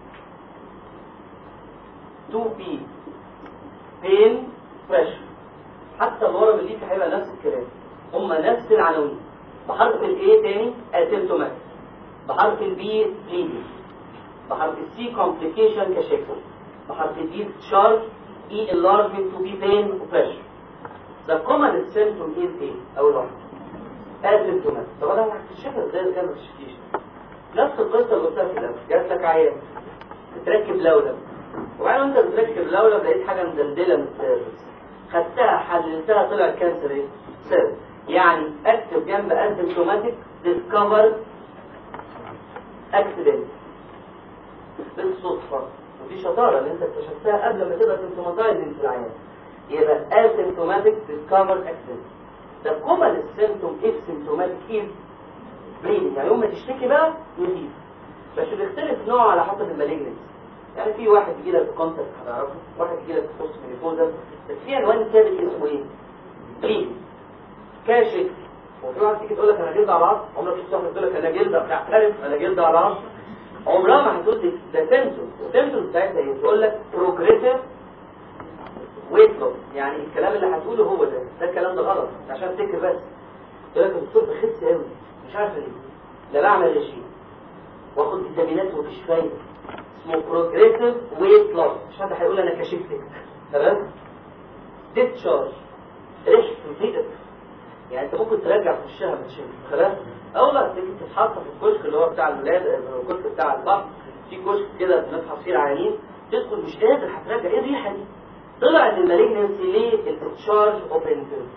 2P pain pressure حتى الورم اللي فيه هيبقى نفس الكلام هما نفس العناوين بحرف الايه تاني asymptomatic بحرف البي bleeding بحرف السي complication كشكسير بحرف الدي discharge E enlargement to be pain pressure The common symptom is ايه؟ أول واحد asymptomatic طب أنا هتشتغل ازاي زي ما تشتكيش نفس القصة اللي قلتها في الأول جات لك عيان بتركب لولب وبعدين وانت بتركب لولب لقيت حاجة مدلدلة من السيرفس خدتها حللتها طلع كانسر ايه؟ سيرفس يعني اكتب جنب asymptomatic discover accident بالصدفة ودي شطارة اللي انت اكتشفتها قبل ما تبقى سيمتوماتايزنج في العيان يبقى asymptomatic discovered accident the common symptom if symptomatic is bleeding يعني يوم ما تشتكي بقى يزيد بس بيختلف نوعه على حسب المالجنس يعني في واحد يجي لك كونتاكت هتعرفه واحد يجي لك بوست ميكوزا بس في عنوان ثابت اسمه ايه؟ بليد كاشف وفي واحد تيجي تقول لك انا جلد على العصر عمرك شفت واحد تقول لك انا جلد بتعترف انا جلد على العصر عمرها ما هتقول لك ده سيمتوم السيمتوم بتاعتها ايه؟ تقول لك بروجريسيف ويت لوس يعني الكلام اللي هتقوله هو ده ده الكلام ده غلط عشان تفتكر بس تقول لك الدكتور بخس قوي مش عارف ليه لا بعمل رجيم واخد فيتامينات ومفيش فايده اسمه بروجريسيف ويت لوس مش حد هيقول انا كشفتك تمام ديتشارج ريحه وزيدت يعني انت ممكن ترجع في وشها من شم خلاص اولا تيجي تتحط في الكشك اللي هو بتاع الولاد الكشك بتاع البحر في كشك كده بنفحص فيه العيانين تدخل مش قادر هترجع ايه الريحه دي طلع ان المالجنسي ليه التشارج اوف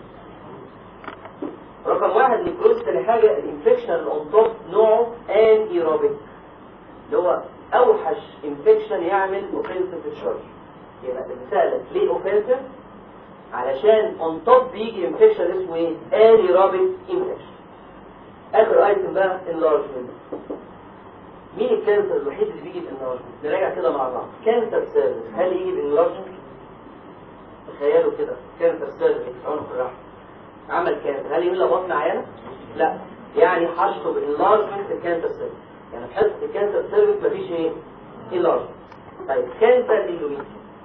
رقم واحد نيكروز تاني حاجه الانفكشن الاون توب نوعه ان ايروبيك اللي هو اوحش انفكشن يعمل اوفنسيف تشارج يبقى بنسالك ليه اوفنسيف علشان اون توب بيجي انفكشن اسمه ايه ان ايروبيك انفكشن اخر ايتم بقى انلارجمنت مين الكانسر الوحيد اللي بيجي بانلارجمنت نراجع كده مع بعض كانسر سيرفيس هل يجي بانلارجمنت تخيلوا كده كانسر سيرفيس عنق الرحم عمل كانسر هل يملى بطن عيانه؟ لا يعني حشره بانلارجمنت الكانسر سيرفيس يعني في حته الكانسر سيرفيس مفيش ايه؟ انلارجمنت طيب كانسر اندوميتريوم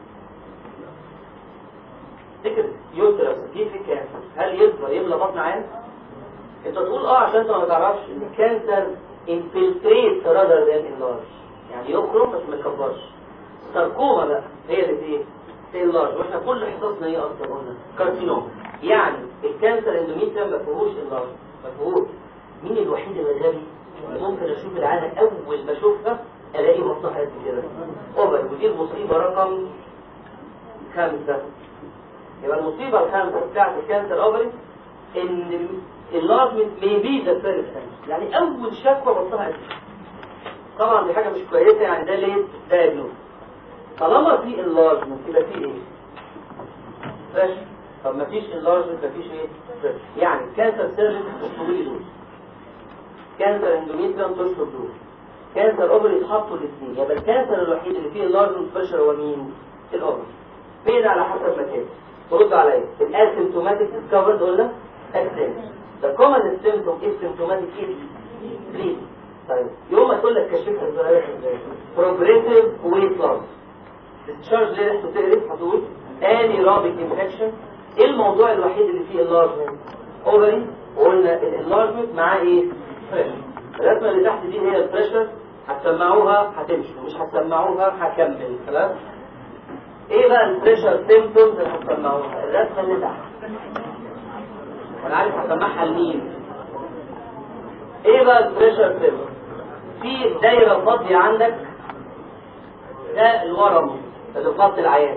تفتكر يوترس دي في كانسر هل يقدر يملى بطن عيان؟ انت تقول اه عشان انت ما تعرفش ان الكانسر انفلتريت راذر ذان انلارج يعني يخرج بس ما يكبرش ساركوما بقى هي اللي ايه؟ اللارج واحنا كل حصصنا ايه اصلا قلنا كارسينوم يعني الكانسر اندوميتريوم ما فيهوش اللارج ما فيهوش مين الوحيد اللي غبي اللي ممكن اشوف العاده اول ما اشوفها الاقي بطنها قد كده اوفر ودي المصيبه رقم خمسه يبقى المصيبه الخامسه بتاعت الكانسر اوفري ان اللارجمنت may be the first sign. يعني اول شكوى بطنها قد كده طبعا دي حاجه مش كويسه يعني ده ليه دايجنوز طالما في enlargement يبقى في ايه؟ فريش طب ما فيش enlargement ما فيش ايه؟ فريش يعني كانسر سيرجن تشطبوا دول كانسر اندوميتريوم تشطب دول كانسر اوفري يتحطوا الاثنين يبقى الكانسر الوحيد اللي فيه enlargement فريش هو مين؟ الاوفري فين على حسب مكان ترد عليا الاسيمتوماتيك ديسكفرد قلنا اكسنت The common symptom is symptomatic is bleeding طيب يوم ما تقول لك كشفها ازاي progressive weight loss discharge ليه ريحته تقرف هتقول anaerobic infection ايه الموضوع الوحيد اللي فيه enlargement ovary وقلنا الانلارجمنت معاه ايه pressure الرسمه اللي تحت دي هي البريشر هتسمعوها هتمشي مش هتسمعوها هكمل خلاص ايه بقى البريشر سيمبتومز اللي هتسمعوها الرسمه اللي تحت وانا عارف هسمعها لمين ايه بقى البريشر سيمبتومز في دايره فاضيه عندك ده الورم اللي في خط العيان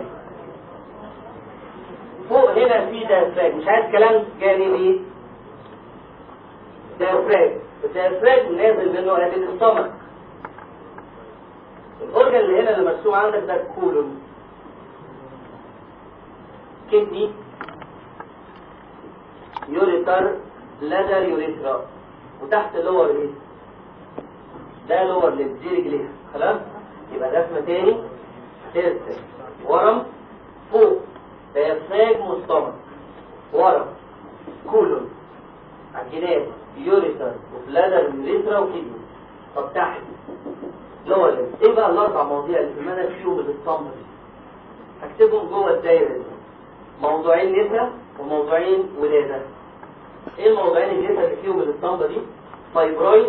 فوق هنا في دايفراج مش عايز كلام جانبي دايفراج الدايفراج نازل منه ادي السtomach الاورجن اللي هنا اللي مرسوم عندك ده الكولون كدني يوريتر لادر يوريترا وتحت اللور ايه ده لور ليب دي رجليها خلاص يبقى رسمه تاني ترسم ورم فوق ديافراج مستمر ورم كولون عجينات يوريتر وبلادر يوريترا وكدني طب تحت لور ليب ايه بقى الاربع مواضيع اللي في المنهج فيهم الاسطمبة هكتبهم جوه الدايره دي موضوعين نسا وموضوعين ولاده ايه الموضوعين النسا اللي فيهم الاسطمبة دي فايبرويد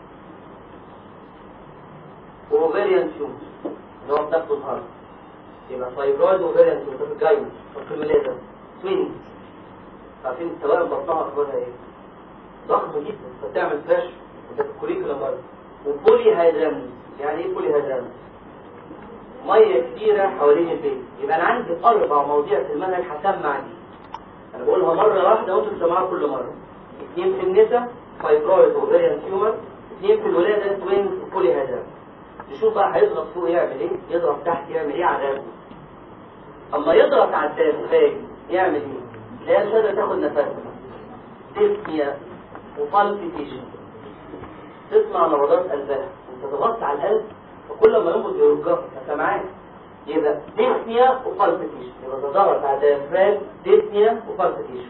واوفيريان تيومر اللي هو بتاخده النهارده يبقى فايبرويد واوفيريان تيومر في الجاينة في الولاده توينز عارفين سواء بطنها اخبارها ايه ضخم جدا فتعمل فلاش وده في الكوريكولا برضه وبولي هيدرامز يعني ايه بولي هيدرامز ميه كتيره حوالين البيت يبقى انا عندي اربع مواضيع في المنهج هسمع دي انا بقولها مره واحده وانتوا تسمعوها كل مره اثنين في النساء فايبرويد واوفيريان تيومر اثنين في الولاده توينز وبولي هيدرامز نشوف بقى هيضغط فوق يعمل ايه يضغط تحت يعمل ايه على الرقبه اما يضغط على الداخل يعمل ايه لا مش قادر تاخد نفسها ديسنيا وفالبيتيشن تسمع نبضات قلبها انت ضغطت على القلب فكل ما ينبض يرجع انت معاك يبقى ديسنيا وفالبيتيشن يبقى ده ضغط على الديافراج ديسنيا وفالبيتيشن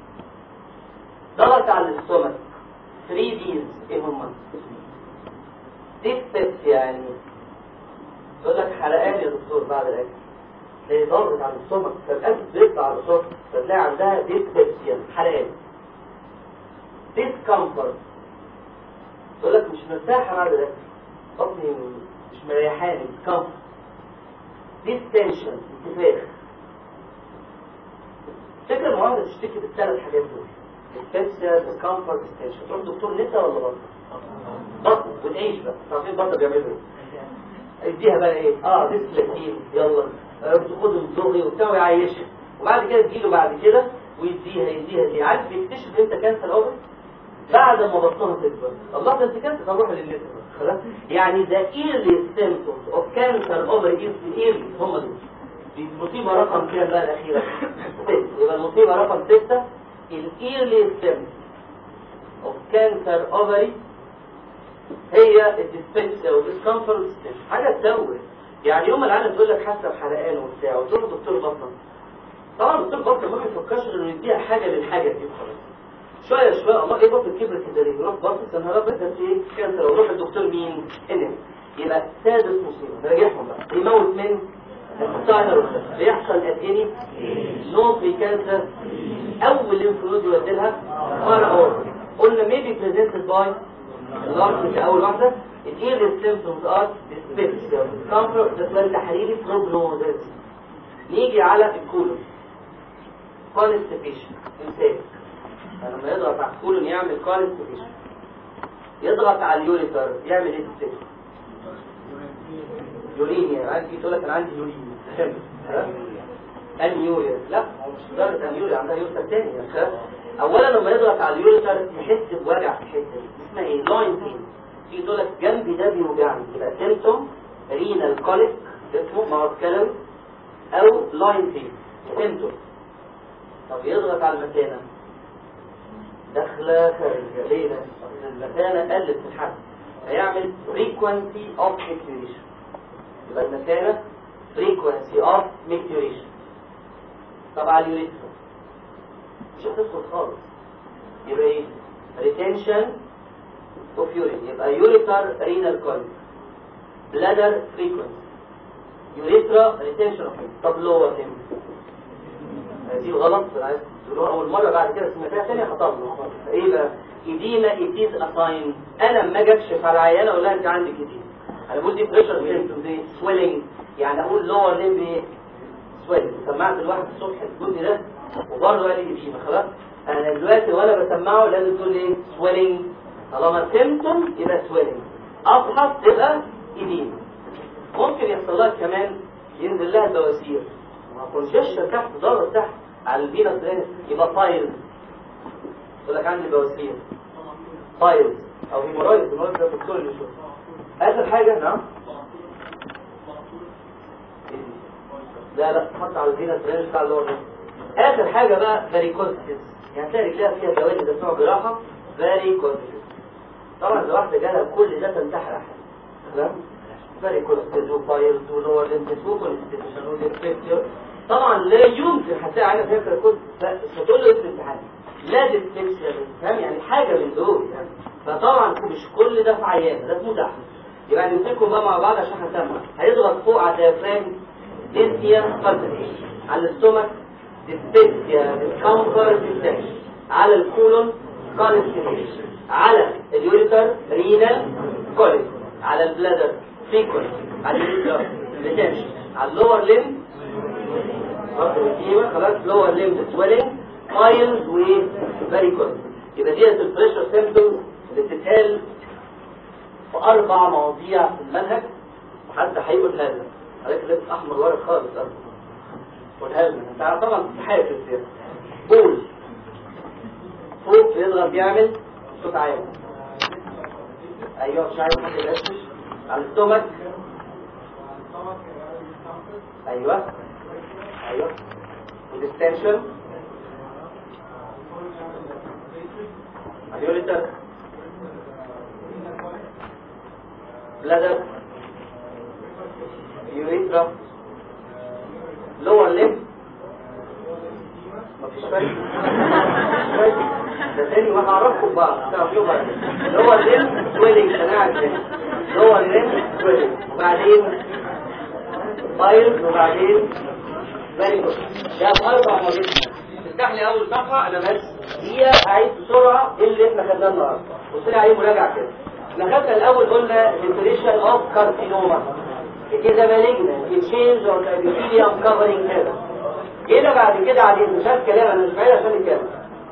ضغط على الاستومك 3 ديز ايه هما ديسبس يعني يقول لك حرقان يا دكتور بعد الاكل تلاقي ضغط على الاستومك فالاكل بيطلع على الصوت فتلاقي عندها ديسبسيا حرقان ديسكمفورت تقول لك مش مرتاحه بعد الاكل بطني مش مريحاني ديسكمفورت ديستنشن انتفاخ فكرة المعاملة تشتكي بالثلاث حاجات دول ديسبسيا ديسكمفورت ديستنشن تروح دكتور نسا ولا بطن؟ بطن وتعيش بقى عارفين بطن بيعملوا ايه؟ اديها بقى ايه؟ اه ديسلاتين يلا بتاخد الضغي وبتاع ويعيشها وبعد كده تجيله بعد كده ويديها يديها دي عارف يكتشف انت كانسر اوفر بعد ما بطنها تكبر الله ده انت كانسر نروح للنساء خلاص يعني ده early symptoms of cancer over is early هم دول دي المصيبه رقم كام بقى الاخيره؟ ست يبقى المصيبه رقم سته ال early symptoms of cancer ovary هي الديسبنسا والديسكمفورت حاجه تسوي يعني يوم العالم تقول لك حاسه بحرقان وبتاع وتروح لدكتور بطن طبعا دكتور بطن ما بيفكرش غير انه يديها حاجه للحاجه دي خلاص شويه شويه الله ايه بطن كبر كده ليه يروح بطن سنه رابع ده ايه كانسر ويروح للدكتور مين انم يبقى سادس مصيبه نراجعهم بقى يموت من الساينر بيحصل قد ايه نو بري كانسر اول ليمفنود يودي لها مره اور قلنا ميبي بريزنتد باي اللارج في اول واحده الايرلي سيمبتومز ار ديسبيبسيا كونتر ده سؤال تحريري بروجنوزز نيجي على الكولون كونستيبيشن امساك فلما يضغط على الكولون يعمل كونستيبيشن يضغط على اليوريتر يعمل ايه في الست يورينيا عندي تقول لك انا عندي يورينيا ها؟ انيوريا لا هو مش درجه انيوريا عندها يوريتر تاني يا شباب اولا لما يضغط على اليوريتر يحس بوجع في الحته دي اسمها ايه لاين بين في تقول لك جنبي ده بيوجعني يبقى سيمتوم رينال كوليك اسمه ما هو اتكلم او لاين بين سيمتوم طب يضغط على المثانه داخله خارجه ليه ده؟ المثانه قلت في الحجم هيعمل frequency of micturition يبقى المثانه frequency of micturition طبعا اليوريثرا مش هتدخل خالص يبقى ايه retention of urine يبقى urethral renal colic bladder frequency urethra retention of urine طب lower limb دي الغلط أنا عايز تقولوها اول مره بعد كده سمعتها ثانيه خطأنا ايه بقى ايديما اتيز اساين انا لما اجي اكشف على عيانه اقول لها انت عندك ايديما انا بقول دي بريشر سيمتومز ايه سويلنج يعني اقول لور ليمب ايه سويلنج سمعت الواحد الصبح الجزء ده وبرضه قال لي ايديما خلاص انا دلوقتي وانا بسمعه لازم تقول ايه سويلنج طالما سيمتوم يبقى سويلنج ابحث تبقى ايديما ممكن يحصل لها كمان ينزل لها بواسير ما كونجيشن تحت ضغط تحت على الفينس ده يبقى فايل يقول لك عندي بواسير فايل او هيمورايد هيمورايد ده دكتور اللي يشوف اخر حاجه نعم لا لا حط على الفينس ده بتاع اللور اخر حاجه بقى فاريكوزيس يعني تلاقي رجلها فيها جوانب ده اسمها جراحه فاريكوزيس طبعا لو واحده جالها كل ده تنتحر احيانا تمام فاريكوزيس وفايلز ولور ليمبس وكونستيتيوشن وديسبكتور طبعا لا يمكن هتلاقي على فكره كل فتقول له اسم امتحان لا ديسبكتور فاهم يعني حاجه من دول يعني فطبعا مش كل ده في عيان ده اسمه زحمه يبقى نمسكهم بقى مع بعض عشان هنسمع هيضغط فوق على الديافرام ديسيا فالتريشن على الاستومك ديسبكتيا ديسكمفورت ديستنشن على الكولون كونستيبيشن على اليوريتر رينال كوليك على البلادر فيكول على اليوريتر ريتنشن على اللور ليم خلاص لور ليم سويلنج مايلز وفاريكوز يبقى ديت البريشر سيمبتومز اللي بتتقال في اربع مواضيع في المنهج وحد هيقولها لنا عليك لبس احمر ورق خالص أصلا قولها لنا انت طبعا حافظ يعني قول فوق يضغط يعمل صوت عالي ايوه مش عارف حد يرشش على الاستومك ايوه ايوه والديستنشن اليوريتر بلادر يوريترا لور ليم مفيش فرق مفيش فرق ده تاني ما هعرفكم بقى تعرفوا بقى لور ليم سويلنج انا قاعد تاني لور ليم سويلنج وبعدين فايل وبعدين فيري جود ده اربع مرات افتح لي اول صفحه انا بس هي هعيد بسرعه اللي احنا خدناه النهارده قلت لي عليه مراجعه كده احنا خدنا الاول قلنا definition of carcinoma it is a malignant it change on the epithelium covering hair جينا بعد كده عليه مش عايز كلام انا مش بعيد عشان الكلام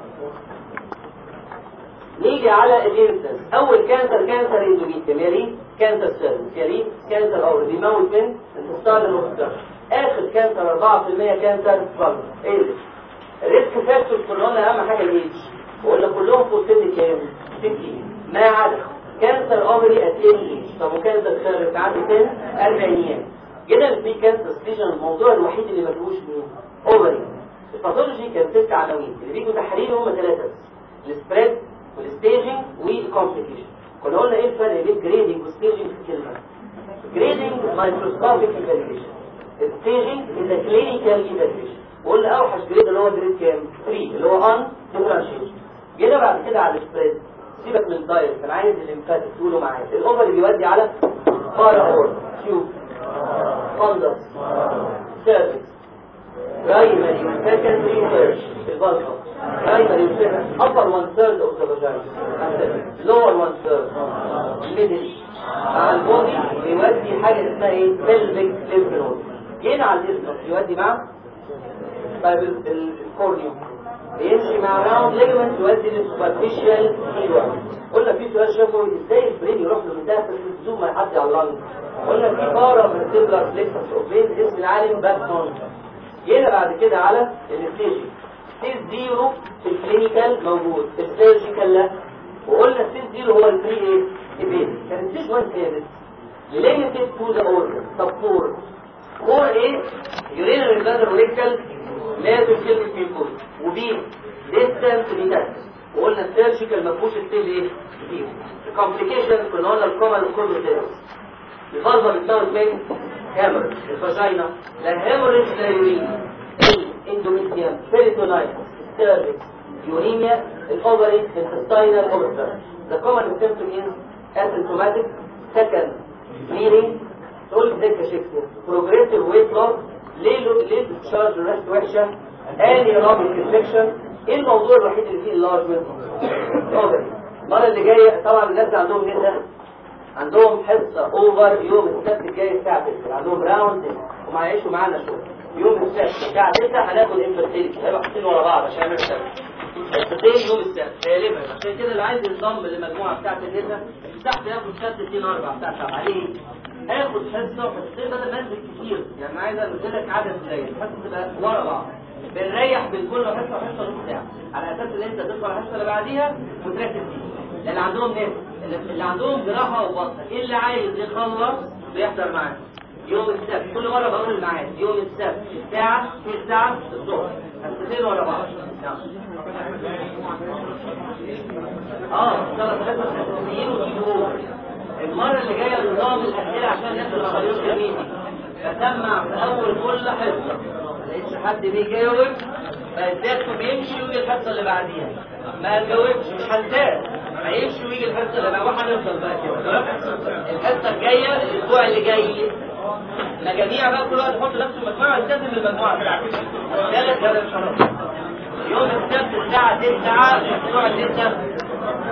نيجي على الانسنس اول كانسر كانسر اندوميتريوم يا ريت كانسر سيرفس يا ريت كانسر اور بيموت من انتصال المخدر اخر كانسر 4% كانسر فالس ايه ده الريسك فاكتور كلنا اهم حاجه الايدج وقلنا كلهم فوق سن كام 60 ما عدا كانسر اوفري ات ايج طب وكانسر سيرفس عندي سن 40 جدا في كانسر ستيشن الموضوع الوحيد اللي ما فيهوش مين اوفري الباثولوجي كان ست عناوين اللي بيجوا تحرير هم ثلاثه بس السبريد والستيجنج والكومبليكيشن كنا قلنا ايه الفرق بين جريدنج والستيجنج في كلمه جريدنج مايكروسكوبيك ايفالويشن الستيجنج از كلينيكال ايفالويشن وقلنا اوحش جريد اللي هو جريد كام 3 اللي هو ان ديفرنشيشن جينا بعد كده على السبريد سيبك من الدايركت انا عايز الليمفاتيك تقولوا معايا الاوفر اللي بيودي على بارا اور تيوب فندس سيرفكس primary and secondary third البلغم primary and secondary upper one third of the vagina and lower one third middle مع البودي بيودي حاجة اسمها ايه pelvic lymph node جينا على الاسم يودي مع طيب ال- ال- الكورنيوم بيمشي مع راوند ليجمنت يودي للسوبرفيشال سيلوار قلنا في سؤال شافوا ازاي البرين يروح له من تحت الزوم ما يعدي على اللنج قلنا في بارا من السيلولار فليكسس اوبين اسم العالم باكتون جينا بعد كده على الستيج ستيج زيرو في الكلينيكال موجود السيرجيكال لا وقلنا ستيج زيرو هو البري ايه؟ إبين. كان ستيج 1 ثابت limited to the organ طب فور فور ايه urinary bladder rectal لازم كلمة ميكوز وبي distant ريتاكس وقلنا السيرجيكال ما فيهوش ستيل ايه كتير الكومبليكيشن كنا قلنا الكومن كومبليكيشن الفالفا بتساوي من هامر الفاجينا لا هامرج لا يورين الاندوميتريوم بيريتونايتس السيرفكس يوريميا الاوفري الانتستينال اوفر The common symptom is asymptomatic second bleeding تقول ازاي كشكل progressive weight loss ليه لو- ليه discharge ريحته وحشه anaerobic infection ايه الموضوع الوحيد اللي فيه enlargement اوفري المره اللي جايه طبعا الناس اللي عندهم هنا عندهم حصة اوفر يوم السبت الجاي الساعة 9 عندهم راوند وما يعيشوا معانا شوية يوم السبت الساعة 9 هناخد انفرتيلتي هيبقى حاطين ورا بعض عشان نعمل سبت حصتين يوم السبت غالبا عشان كده اللي عايز ينضم للمجموعة بتاعت النساء تحت ياخد سبت 2 4 بتاع 7 عليه هاخد حصة وحصتين بدل ما انزل كتير يعني انا عايز انزل لك عدد قليل الحصة تبقى ورا بعض بنريح بين كل حصة وحصة نص ساعة على اساس ان انت تدخل على الحصة اللي بعديها وتركز فيها اللي عندهم ناس اللي اللي عندهم جراحة وبطنة اللي عايز يخلص بيحضر معانا يوم السبت كل مرة بقول الميعاد يوم السبت الساعة 9 الظهر حصتين ورا بعض نعم. اه ثلاث حصص اساسيين وشهور المرة اللي جاية نظام الأسئلة عشان الناس اللي خليهم جميل بسمع في أول كل حصة ما لقيتش حد بيجاوب فالدكتور بيمشي ويجي الحصة اللي بعديها ما جاوبش مش هنساه هيمشي ويجي الحصة اللي بعدها وهنفضل بقى كده الحصة الجاية الأسبوع اللي جاي مجاميع بقى كل واحد يحط نفسه مجموعة يلتزم بالمجموعة بتاعته ثالث هذا الشرف يوم السبت الساعة 9 الأسبوع 9